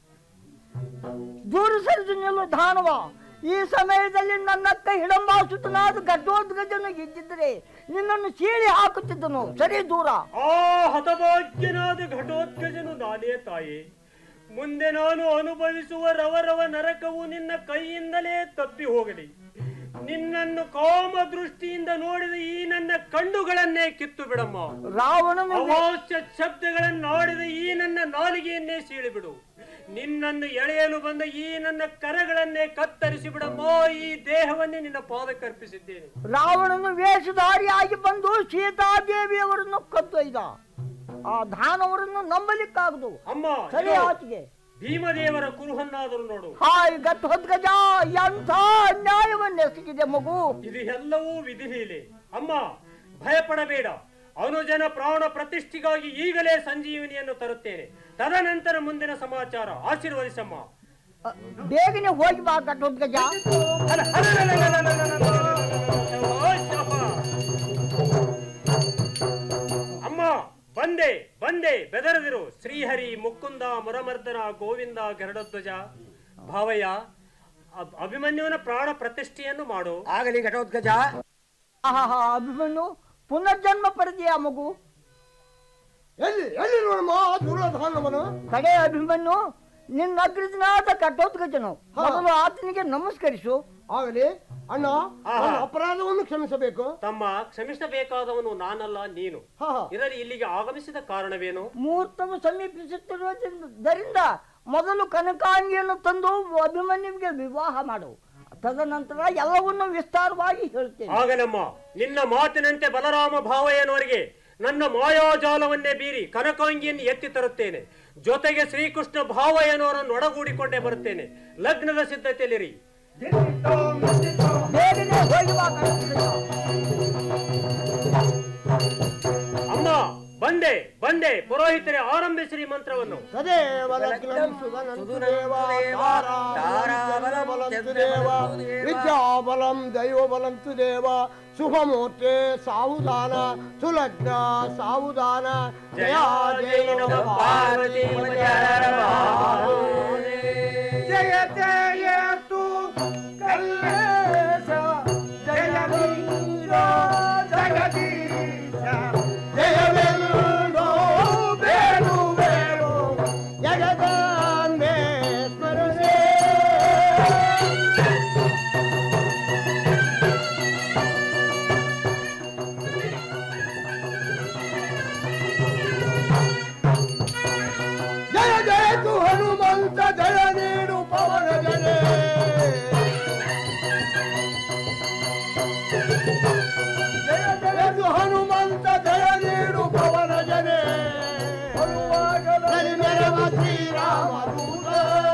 ದೂರ ಸರಿದು ನಿಲ್ಲು ಧಾನವ ಈ ಸಮಯದಲ್ಲಿ ನನ್ನಕ್ಕ ಹಿಡಂಬಾಸುತನಾದ ಗಡ್ಡೋದ್ಗಜನು ಇದ್ದಿದ್ರೆ ನಿನ್ನನ್ನು ಸೀಳಿ ಹಾಕುತ್ತಿದ್ದನು ಸರಿ ದೂರ ಆ ಹತಭಾಗ್ಯನಾದ ಘಟೋತ್ಕಜನು ನಾನೇ ತಾಯಿ ಮುಂದೆ ನಾನು ಅನುಭವಿಸುವ ರವರವ ನರಕವು ನಿನ್ನ ಕೈಯಿಂದಲೇ ತಪ್ಪಿ ಹೋಗಲಿ ನಿನ್ನನ್ನು ಕಾಮ ದೃಷ್ಟಿಯಿಂದ ನೋಡಿದ ಈ ನನ್ನ ಕಣ್ಣುಗಳನ್ನೇ ಕಿತ್ತು ಬಿಡಮ್ಮ ರಾವಣನು ಅವಾಚ್ಯ ಶಬ್ದಗಳನ್ನಾಡಿದ ಈ ನನ್ನ ನಾಲಿಗೆಯನ್ನೇ ಸೀಳಿಬಿಡು ನಿನ್ನನ್ನು ಎಳೆಯಲು ಬಂದ ಈ ನನ್ನ ಕರಗಳನ್ನೇ ಕತ್ತರಿಸಿ ಬಿಡಮ್ಮ ಈ ದೇಹವನ್ನೇ ನಿನ್ನ ಪಾದಕ್ಕರ್ಪಿಸಿದ್ದೇನೆ ರಾವಣನು ವೇಷಧಾರಿಯಾಗಿ ಬಂದು ಸೀತಾದೇವಿಯವರನ್ನು ಕದ್ದೊಯ್ದ ಆ ಧಾನವರನ್ನು ನಂಬಲಿಕ್ಕಾಗದು ಅಮ್ಮ ಸರಿ ಇದು ಆಚೆಗೆ ಭೀಮದೇವರ ಕುರುಹನ್ನಾದರೂ ನೋಡು ಹಾಯ್ ಗಜ ಎಂಥ ಅನ್ಯಾಯವನ್ನೆಸಗಿದೆ ಮಗು ಇದು ಎಲ್ಲವೂ ವಿಧಿಲೀಲೆ ಅಮ್ಮ ಭಯಪಡಬೇಡ ಅನುಜನ ಪ್ರಾಣ ಪ್ರತಿಷ್ಠೆಗಾಗಿ ಈಗಲೇ ಸಂಜೀವನಿಯನ್ನು ತರುತ್ತೇನೆ ತದನಂತರ ಮುಂದಿನ ಸಮಾಚಾರ ಆಶೀರ್ವದಿಸಮ್ಮ ಬೇಗನೆ ಹೋಗಿ ಬಾ ಗಜ ಅಮ್ಮ ಬಂದೆ ಬಂದೆ ಬೆದರದಿರು ಶ್ರೀಹರಿ ಮುಕುಂದ ಮುರಮರ್ದನ ಗೋವಿಂದ ಗರುಡಧ್ವಜ ಭಾವಯ್ಯ ಅಬ್- ಅಭಿಮನ್ಯುವಿನ ಪ್ರಾಣ ಪ್ರತಿಷ್ಠೆಯನ್ನು ಮಾಡು ಆಗಲಿ ಘಟೋತ್ಕಜ ಆಹಾ ಅಭಿಮನ್ಯು ಪುನರ್ಜನ್ಮ ಪಡೆದಿಯಾ ಮಗು ಎಲ್ಲಿ ಎಲ್ಲಿ ನೋಡಮ್ಮ ಆ ದುರ್ಯೋಧನವನು ಕಡೆ ಅಭಿಮನ್ಯು ನಿನ್ನ ಅಗ್ರಜನಾದ ಕಟ್ಟೋತ್ಗಜನು ಮೊದಲು ಆತನಿಗೆ ನಮಸ್ಕರಿಸು ಆಗಲಿ ಅಣ್ಣ ನನ್ನ ಅಪರಾಧವನ್ನು ಕ್ಷಮಿಸಬೇಕು ತಮ್ಮ ಕ್ಷಮಿಸಬೇಕಾದವನು ನಾನಲ್ಲ ನೀನು ಇದರಲ್ಲಿ ಇಲ್ಲಿಗೆ ಆಗಮಿಸಿದ ಕಾರಣವೇನು ಮುಹೂರ್ತವು ಸಮೀಪಿಸುತ್ತಿರುವುದರಿಂದ ಮೊದಲು ಕನಕಾಂಗಿಯನ್ನು ತಂದು ಅಭಿಮನ್ಯುವಿಗೆ ವಿವಾಹ ಮಾಡು ತದನಂತರ ಎಲ್ಲವನ್ನು ವಿಸ್ತಾರವಾಗಿ ಹೇಳ್ತೇನೆ ಆಗಲಮ್ಮ ನಿನ್ನ ಮಾತಿನಂತೆ ಬಲರಾಮ ಭಾವಯ್ಯನವರಿಗೆ ನನ್ನ ಮಾಯಾಜಾಲವನ್ನೇ ಬೀರಿ ಕನಕಾಂಗಿಯನ್ನು ಎತ್ತಿ ತರುತ್ತೇನೆ ಜೊತೆಗೆ ಶ್ರೀಕೃಷ್ಣ ಭಾವಯ್ಯನವರನ್ನು ಒಡಗೂಡಿಕೊಂಡೇ ಬರುತ್ತೇನೆ ಲಗ್ನದ ಸಿದ್ಧತೆಯಲ್ಲಿರಿ ಬೇಗನೆ ಹೋಗಿ ಬಾ ಅಮ್ಮ ಬಂದೆ ಬಂದೆ ಪುರೋಹಿತರೆ ಆರಂಭಿಸಿರಿ ಮಂತ್ರವನ್ನು ಸದೇವ ಲಗ್ನಂ ಸುಧನಂತು ದೇವ ತಾರಾಬಲಂತು ದೇವ ವಿದ್ಯಾಬಲಂ ದೈವಬಲಂತು ದೇವ ಶುಭಮೂರ್ತೆ ಸಾವುದಾನ ಸುಲಗ್ನ ಸಾವುದಾನ ಜಯ ಜಯ ನಮ ಪಾರ್ವತಿ ಜಯ ಜಯ ತು ಕಲ್ಲೇಶ ಜಯ ವೀರ ಜಗದೀಶ ಜಯವೆಲ್ಲೋ ಬೇಡುವೆವು ಜಗದಾಂಬೆ ಸ್ಮರಣೆ ಜಯ ಜಯ ತು ಹನುಮಂತ ಜಯ ನೀಡು ಪವನ ಜನೆ ಜಯ ಜಯ ತು ಹನುಮಂತ ಜಯ ನೀಡು ಪವನ ಜನೆ ಹರಿ ಮೆರವ ಶ್ರೀರಾಮ ದೂತ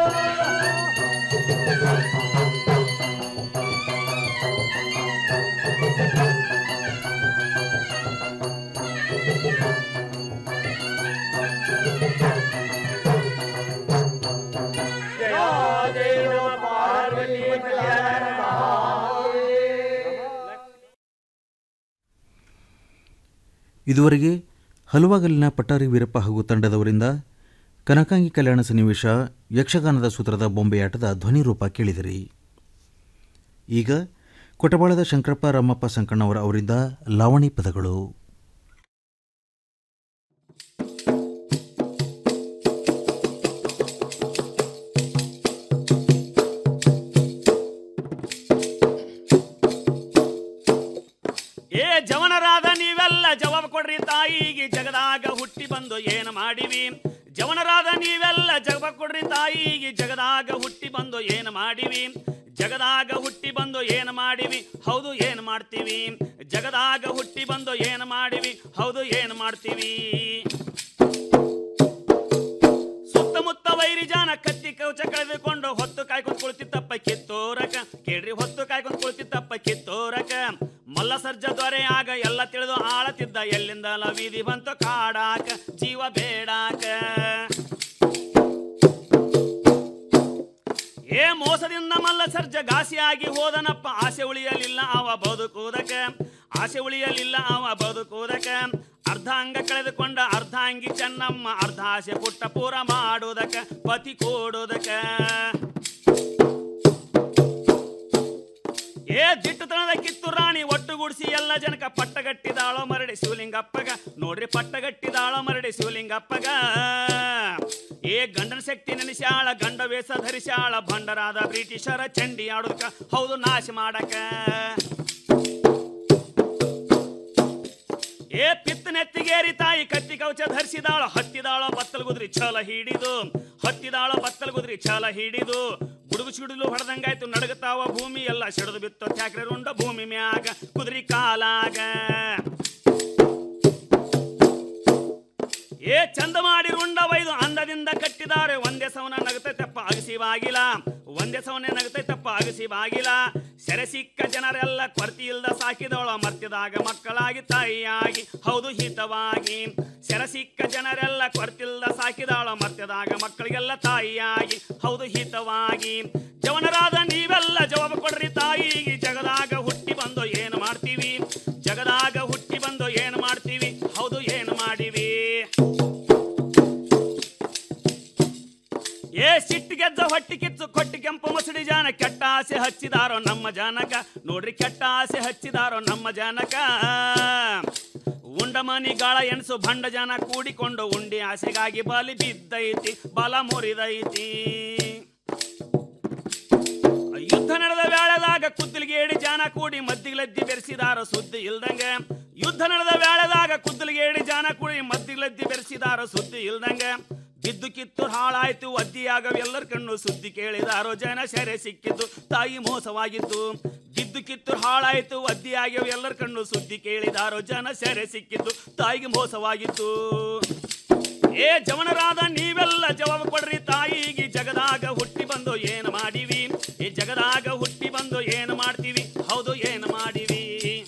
ಜಯ ಜಯ ನಮ ಪಾರ್ವತಿ ಇದುವರೆಗೆ ಹಲುವಾಗಲಿನ ಪಟ್ಟಾರಿ ವೀರಪ್ಪ ಹಾಗೂ ತಂಡದವರಿಂದ ಕನಕಾಂಗಿ ಕಲ್ಯಾಣ ಸನ್ನಿವೇಶ ಯಕ್ಷಗಾನದ ಸೂತ್ರದ ಬೊಂಬೆಯಾಟದ ಧ್ವನಿರೂಪ ಕೇಳಿದಿರಿ ಈಗ ಕೊಟಬಾಳದ ಶಂಕರಪ್ಪ ರಾಮಪ್ಪ ಸಂಕಣ್ಣವರ ಅವರಿಂದ ಲಾವಣಿ ಪದಗಳು ಏ ಜವನರಾದ ನೀವೆಲ್ಲ ಜವಾಬ್ ಕೊಡ್ರಿ ತಾಯಿಗೆ ಜಗದಾಗ ಹುಟ್ಟಿ ಬಂದು ಏನು ಮಾಡಿವಿ ಜವನರಾದ ನೀವೆಲ್ಲ ಜವಾಬ್ ಕೊಡ್ರಿ ತಾಯಿಗೆ ಜಗದಾಗ ಹುಟ್ಟಿ ಬಂದು ಏನು ಮಾಡಿವಿ ಜಗದಾಗ ಹುಟ್ಟಿ ಬಂದು ಏನು ಮಾಡಿವಿ ಹೌದು ಏನು ಮಾಡ್ತೀವಿ ಜಗದಾಗ ಹುಟ್ಟಿ ಬಂದು ಏನು ಮಾಡಿವಿ ಹೌದು ಏನು ಮಾಡ್ತೀವಿ ಸುತ್ತಮುತ್ತ ವೈರಿ ಜಾನ ಕತ್ತಿ ಕವಚ ಕಳೆದುಕೊಂಡು ಹೊತ್ತು ಕಾಯ್ಕೊಂಡು ಕುಳಿತಿತ್ತಪ್ಪ ಕಿತ್ತೋರಕ ಕೇಳ್ರಿ ಹೊತ್ತು ಕಾಯ್ಕೊಂಡು ಕುಳಿತಿತ್ತಪ್ಪ ಕಿತ್ತೋರಕ ಮಲ್ಲ ಸರ್ಜ ದೊರೆ ಆಗ ಎಲ್ಲ ತಿಳಿದು ಆಳತಿದ್ದ ಎಲ್ಲಿಂದಲ ಬೀದಿ ಬಂತು ಕಾಡಾಕ ಜೀವ ಬೇಡಾಕ ಏ ಮೋಸದಿಂದ ಮಲ್ಲ ಸರ್ಜ ಘಾಸಿಯಾಗಿ ಹೋದನಪ್ಪ ಆಸೆ ಉಳಿಯಲಿಲ್ಲ ಅವ ಬದುಕುವುದಕ ಆಸೆ ಉಳಿಯಲಿಲ್ಲ ಅವ ಬದುಕುವುದಕ ಅರ್ಧ ಅಂಗ ಕಳೆದುಕೊಂಡ ಅರ್ಧಾಂಗಿ ಚೆನ್ನಮ್ಮ ಅರ್ಧ ಆಸೆ ಪುಟ್ಟ ಪೂರ ಮಾಡುವುದಕ ಪತಿ ಕೊಡುವುದಕ ಏ ದಿಟ್ಟತನದ ಕಿತ್ತು ರಾಣಿ ಒಟ್ಟುಗೂಡಿಸಿ ಎಲ್ಲ ಜನಕ ಪಟ್ಟಗಟ್ಟಿದಾಳೋ ಮರಡಿ ಶಿವಲಿಂಗಪ್ಪಗ ನೋಡ್ರಿ ಪಟ್ಟಗಟ್ಟಿದಾಳೋ ಮರಡಿ ಶಿವಲಿಂಗಪ್ಪಗ ಏ ಗಂಡನ ಶಕ್ತಿ ನೆನೆಸ್ಯಾಳ ಗಂಡ ವೇಷ ಧರಿಸ್ಯಾಳ ಭಂಡರಾದ ಬ್ರಿಟಿಷರ ಚಂಡಿ ಆಡೋದಕ್ಕ ಹೌದು ನಾಶ ಮಾಡಕ ಏ ಪಿತ್ತ ನೆತ್ತಿಗೇರಿ ತಾಯಿ ಕತ್ತಿ ಕವಚ ಧರಿಸಿದಾಳ ಹತ್ತಿದಾಳೋ ಬತ್ತಲ್ ಗುದ್ರಿ ಛಲ ಹಿಡಿದು ಹತ್ತಿದಾಳೋ ಬತ್ತಲ್ ಗುದ್ರಿ ಛಲ ಹಿಡಿದು ಗುಡುಗು ಸಿಡಿಲು ಹೊಡೆದಂಗಾಯ್ತು ನಡಗತಾವ ಭೂಮಿ ಎಲ್ಲ ಸಿಡಿದು ಬಿತ್ತು ತ್ಯಾಕ್ರೆ ರುಂಡ ಭೂಮಿ ಮ್ಯಾಗ ಕುದ್ರಿ ಕಾಲಾಗ ಏ ಚಂದ ಮಾಡಿ ರುಂಡ ವೈದು ಅಂದದಿಂದ ಕಟ್ಟಿದ್ದಾರೆ ಒಂದೇ ಸವನ ನಗತೈತಪ್ಪ ಅಗಸಿ ಬಾಗಿಲ ಒಂದೇ ಸವನೆ ನಗತೈತಪ್ಪ ಅಗಸಿ ಬಾಗಿಲ ಸೆರೆ ಸಿಕ್ಕ ಜನರೆಲ್ಲ ಕೊರತಿ ಇಲ್ದ ಸಾಕಿದವಳ ಮರ್ತಿದಾಗ ಮಕ್ಕಳಾಗಿ ತಾಯಿಯಾಗಿ ಹೌದು ಹಿತವಾಗಿ ಸೆರೆ ಸಿಕ್ಕ ಜನರೆಲ್ಲ ಕೊರತಿಲ್ದ ಸಾಕಿದವಳ ಮರ್ತಿದಾಗ ಮಕ್ಕಳಿಗೆಲ್ಲ ತಾಯಿಯಾಗಿ ಹೌದು ಹಿತವಾಗಿ ಜವನರಾದ ನೀವೆಲ್ಲ ಜವಾಬ ಕೊಡ್ರಿ ತಾಯಿಗೆ ಜಗದಾಗ ಹುಟ್ಟಿ ಬಂದು ಏನು ಮಾಡ್ತೀವಿ ಜಗದಾಗ ಹುಟ್ಟಿ ಬಂದು ಏನು ಮಾಡ್ತೀವಿ ಹೌದು ಏನು ಮಾಡಿವಿ ಏ ಸಿಟ್ಟು ಗೆದ್ದ ಹೊಟ್ಟಿ ಕಿತ್ತು ಕೊಟ್ಟಿ ಕೆಂಪು ಮಸಡಿ ಜಾನ ಕೆಟ್ಟ ಆಸೆ ಹಚ್ಚಿದಾರೋ ನಮ್ಮ ಜಾನಕ ನೋಡ್ರಿ ಕೆಟ್ಟ ಆಸೆ ಹಚ್ಚಿದಾರೋ ನಮ್ಮ ಜಾನಕ ಉಂಡ ಮನಿ ಗಾಳ ಎಣಸು ಭಂಡ ಜನ ಕೂಡಿಕೊಂಡು ಉಂಡಿ ಆಸೆಗಾಗಿ ಬಲಿ ಬಿದ್ದೈತಿ ಬಲ ಮುರಿದೈತಿ ಯುದ್ಧ ನಡೆದ ವೇಳೆದಾಗ ಕುದ್ದಲಿಗೆ ಏಡಿ ಜಾನ ಕೂಡಿ ಮದ್ದಿಗ್ಲದ್ದಿ ಬೆರೆಸಿದಾರ ಸುದ್ದಿ ಇಲ್ದಂಗ ಯುದ್ಧ ನಡೆದ ವೇಳೆದಾಗ ಕುದ್ದಲಿಗೆ ಏಡಿ ಜಾನ ಕೂಡಿ ಮದ್ದಿಗ್ಲದ್ದಿ ಬೆರೆಸಿದಾರ ಸುದ್ದಿ ಇಲ್ದಂಗ ಬಿದ್ದು ಕಿತ್ತು ಹಾಳಾಯ್ತು ಅದ್ದಿಯಾಗ ಎಲ್ಲರ ಕಣ್ಣು ಸುದ್ದಿ ಕೇಳಿದಾರೋ ಜನ ಸೆರೆ ಸಿಕ್ಕಿದ್ದು ತಾಯಿ ಮೋಸವಾಗಿದ್ದು ಬಿದ್ದು ಕಿತ್ತು ಹಾಳಾಯ್ತು ಅದ್ದಿಯಾಗಿ ಎಲ್ಲರ ಕಣ್ಣು ಸುದ್ದಿ ಕೇಳಿದಾರೋ ಜನ ಸೆರೆ ಸಿಕ್ಕಿದ್ದು ತಾಯಿಗೆ ಮೋಸವಾಗಿತ್ತು ಏ ಜವನರಾದ ನೀವೆಲ್ಲ ಜವಾಬ ಕೊಡ್ರಿ ತಾಯಿಗೆ ಜಗದಾಗ ಹುಟ್ಟಿ ಬಂದು ಏನು ಮಾಡಿವಿ ಈ ಜಗದಾಗ ಹುಟ್ಟಿ ಬಂದು ಏನು ಮಾಡ್ತೀವಿ ಹೌದು ಏನು ಮಾಡಿವಿ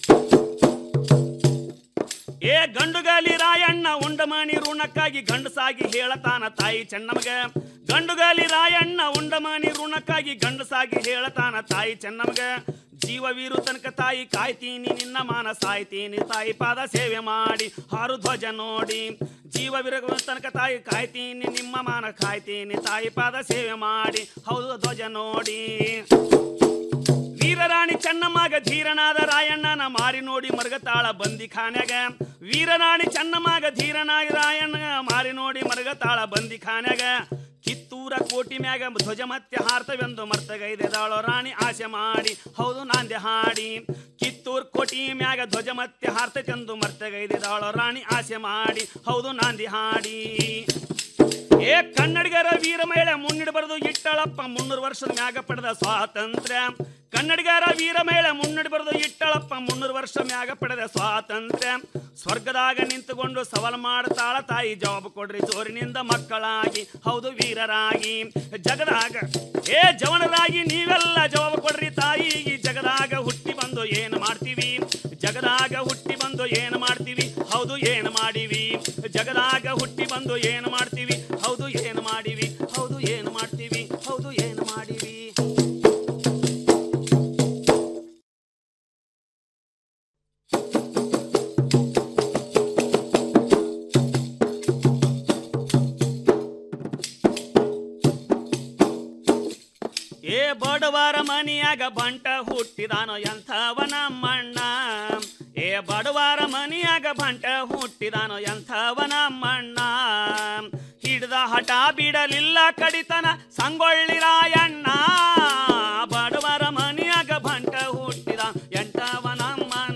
ಏ ಗಂಡುಗಾಲಿ ರಾಯಣ್ಣ ಉಂಡಮಣಿ ಋಣಕ್ಕಾಗಿ ಗಂಡಸಾಗಿ ಹೇಳತಾನ ತಾಯಿ ಚೆನ್ನಮಗ ಗಂಡುಗಾಲಿ ರಾಯಣ್ಣ ಉಂಡಮಣಿ ಋಣಕ್ಕಾಗಿ ಗಂಡಸಾಗಿ ಹೇಳತಾನ ತಾಯಿ ಚೆನ್ನಮಗ ಜೀವವೀರು ತನಕ ತಾಯಿ ಕಾಯ್ತೀನಿ ನಿನ್ನ ಮಾನ ಸಾಯ್ತೀನಿ ತಾಯಿ ಪಾದ ಸೇವೆ ಮಾಡಿ ಹಾರು ಧ್ವಜ ನೋಡಿ ಜೀವವೀರ ತನಕ ತಾಯಿ ಕಾಯ್ತೀನಿ ನಿಮ್ಮ ಮಾನ ಕಾಯ್ತೀನಿ ತಾಯಿ ಪಾದ ಸೇವೆ ಮಾಡಿ ಹೌದು ಧ್ವಜ ನೋಡಿ ವೀರರಾಣಿ ಚೆನ್ನಮ್ಮಗ ಧೀರನಾದ ರಾಯಣ್ಣನ ಮಾರಿ ನೋಡಿ ಮರಗತಾಳ ಬಂದಿ ಖಾನ್ಯಾಗ ವೀರರಾಣಿ ಚೆನ್ನಮ್ಮಗ ಧೀರನಾಗಿ ರಾಯಣ್ಣ ಮಾರಿ ನೋಡಿ ಮರಗತಾಳ ಬಂದಿ ಖಾನ್ಯಾಗ ಕಿತ್ತೂರ ಕೋಟಿ ಮ್ಯಾಗ ಧ್ವಜ ಮತ್ತೆ ಹಾರ್ತವೆಂದು ಮರ್ತಗೈದೆದಾಳೋ ರಾಣಿ ಆಸೆ ಮಾಡಿ ಹೌದು ನಾಂದೆ ಹಾಡಿ ಕಿತ್ತೂರ್ ಕೋಟಿ ಮ್ಯಾಗ ಧ್ವಜ ಮತ್ತೆ ಹಾರ್ತತೆಂದು ಮರ್ತಗೈದೆದಾಳೋ ರಾಣಿ ಆಸೆ ಮಾಡಿ ಹೌದು ನಾಂದಿ ಹಾಡಿ ಏ ಕನ್ನಡಿಗರ ವೀರ ಮಹಿಳೆ ಮುನ್ನಿಡಬಾರದು ಇಟ್ಟಳಪ್ಪ ಮುನ್ನೂರು ವರ್ಷದ ಮ್ಯಾಗ ಪಡೆದ ಸ್ವಾತಂತ್ರ್ಯ ಕನ್ನಡಿಗರ ವೀರ ಮಹಿಳೆ ಮುನ್ನಿಡಬಾರದು ಇಟ್ಟಳಪ್ಪ ಮುನ್ನೂರು ವರ್ಷ ಮ್ಯಾಗ ಪಡೆದ ಸ್ವಾತಂತ್ರ್ಯ ಸ್ವರ್ಗದಾಗ ನಿಂತುಕೊಂಡು ಸವಾಲ್ ಮಾಡ್ತಾಳ ತಾಯಿ ಜವಾಬ್ ಕೊಡ್ರಿ ಜೋರಿನಿಂದ ಮಕ್ಕಳಾಗಿ ಹೌದು ವೀರರಾಗಿ ಜಗದಾಗ ಏ ಜವನರಾಗಿ ನೀವೆಲ್ಲ ಜವಾಬ್ ಕೊಡ್ರಿ ತಾಯಿಗೆ ಜಗದಾಗ ಹುಟ್ಟಿ ಬಂದು ಏನು ಮಾಡ್ತೀವಿ ಜಗದಾಗ ಹುಟ್ಟಿ ಬಂದು ಏನು ಮಾಡ್ತೀವಿ ಹೌದು ಏನು ಮಾಡಿವಿ ಜಗದಾಗ ಹುಟ್ಟಿ ಬಂದು ಏನು ಮಾಡ್ತೀವಿ ಹೌದು ಏನು ಮಾಡಿವಿ ಹೌದು ಏನು ಮಾಡ್ತೀವಿ ಹೌದು ಏನು ಮಾಡಿವಿ ಏ ಬಡವರ ಮನಿಯಾಗ ಬಂಟ ಹುಟ್ಟಿದಾನೋ ಎಂಥವ ನಮ್ಮಣ್ಣ ಏ ಬಡವರ ಮನಿಯಾಗ ಬಂಟ ಹುಟ್ಟಿದಾನೋ ಎಂಥವ ನಮ್ಮಣ್ಣ ಹಿಡ್ದ ಹಠ ಬಿಡಲಿಲ್ಲ ಕಡಿತನ ಸಂಗೊಳ್ಳಿ ರಾಯಣ್ಣ ಬಡವರ ಮನಿಯಾಗ ಬಂಟ ಹುಟ್ಟಿದ ಎಂಟವ ನಮ್ಮಣ್ಣ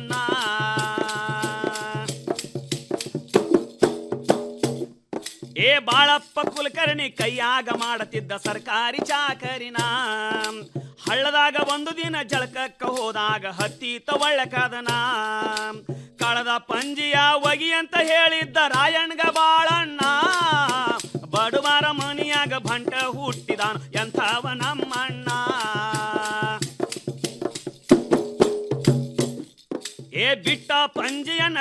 ಏ ಬಾಳಪ್ಪ ಕುಲಕರ್ಣಿ ಕೈಯಾಗ ಮಾಡತಿದ್ದ ಸರ್ಕಾರಿ ಚಾಕರಿನ ಹಳ್ಳದಾಗ ಒಂದು ದಿನ ಜಳಕಕ್ಕ ಹೋದಾಗ ಹತ್ತೀತ ಒಳ್ಳಕದನ ಕಳದ ಪಂಜಿಯ ಒಗಿ ಅಂತ ಹೇಳಿದ್ದ ರಾಯಣ್ಗ ಬಾಳಣ್ಣ ಬಡವರ ಮನಿಯಾಗ ಬಂಟ ಹುಟ್ಟಿದಾನ ಎಂಥವ ನಮ್ಮಣ್ಣ ಏ ಬಿಟ್ಟ ಪಂಜಿಯನ್ನ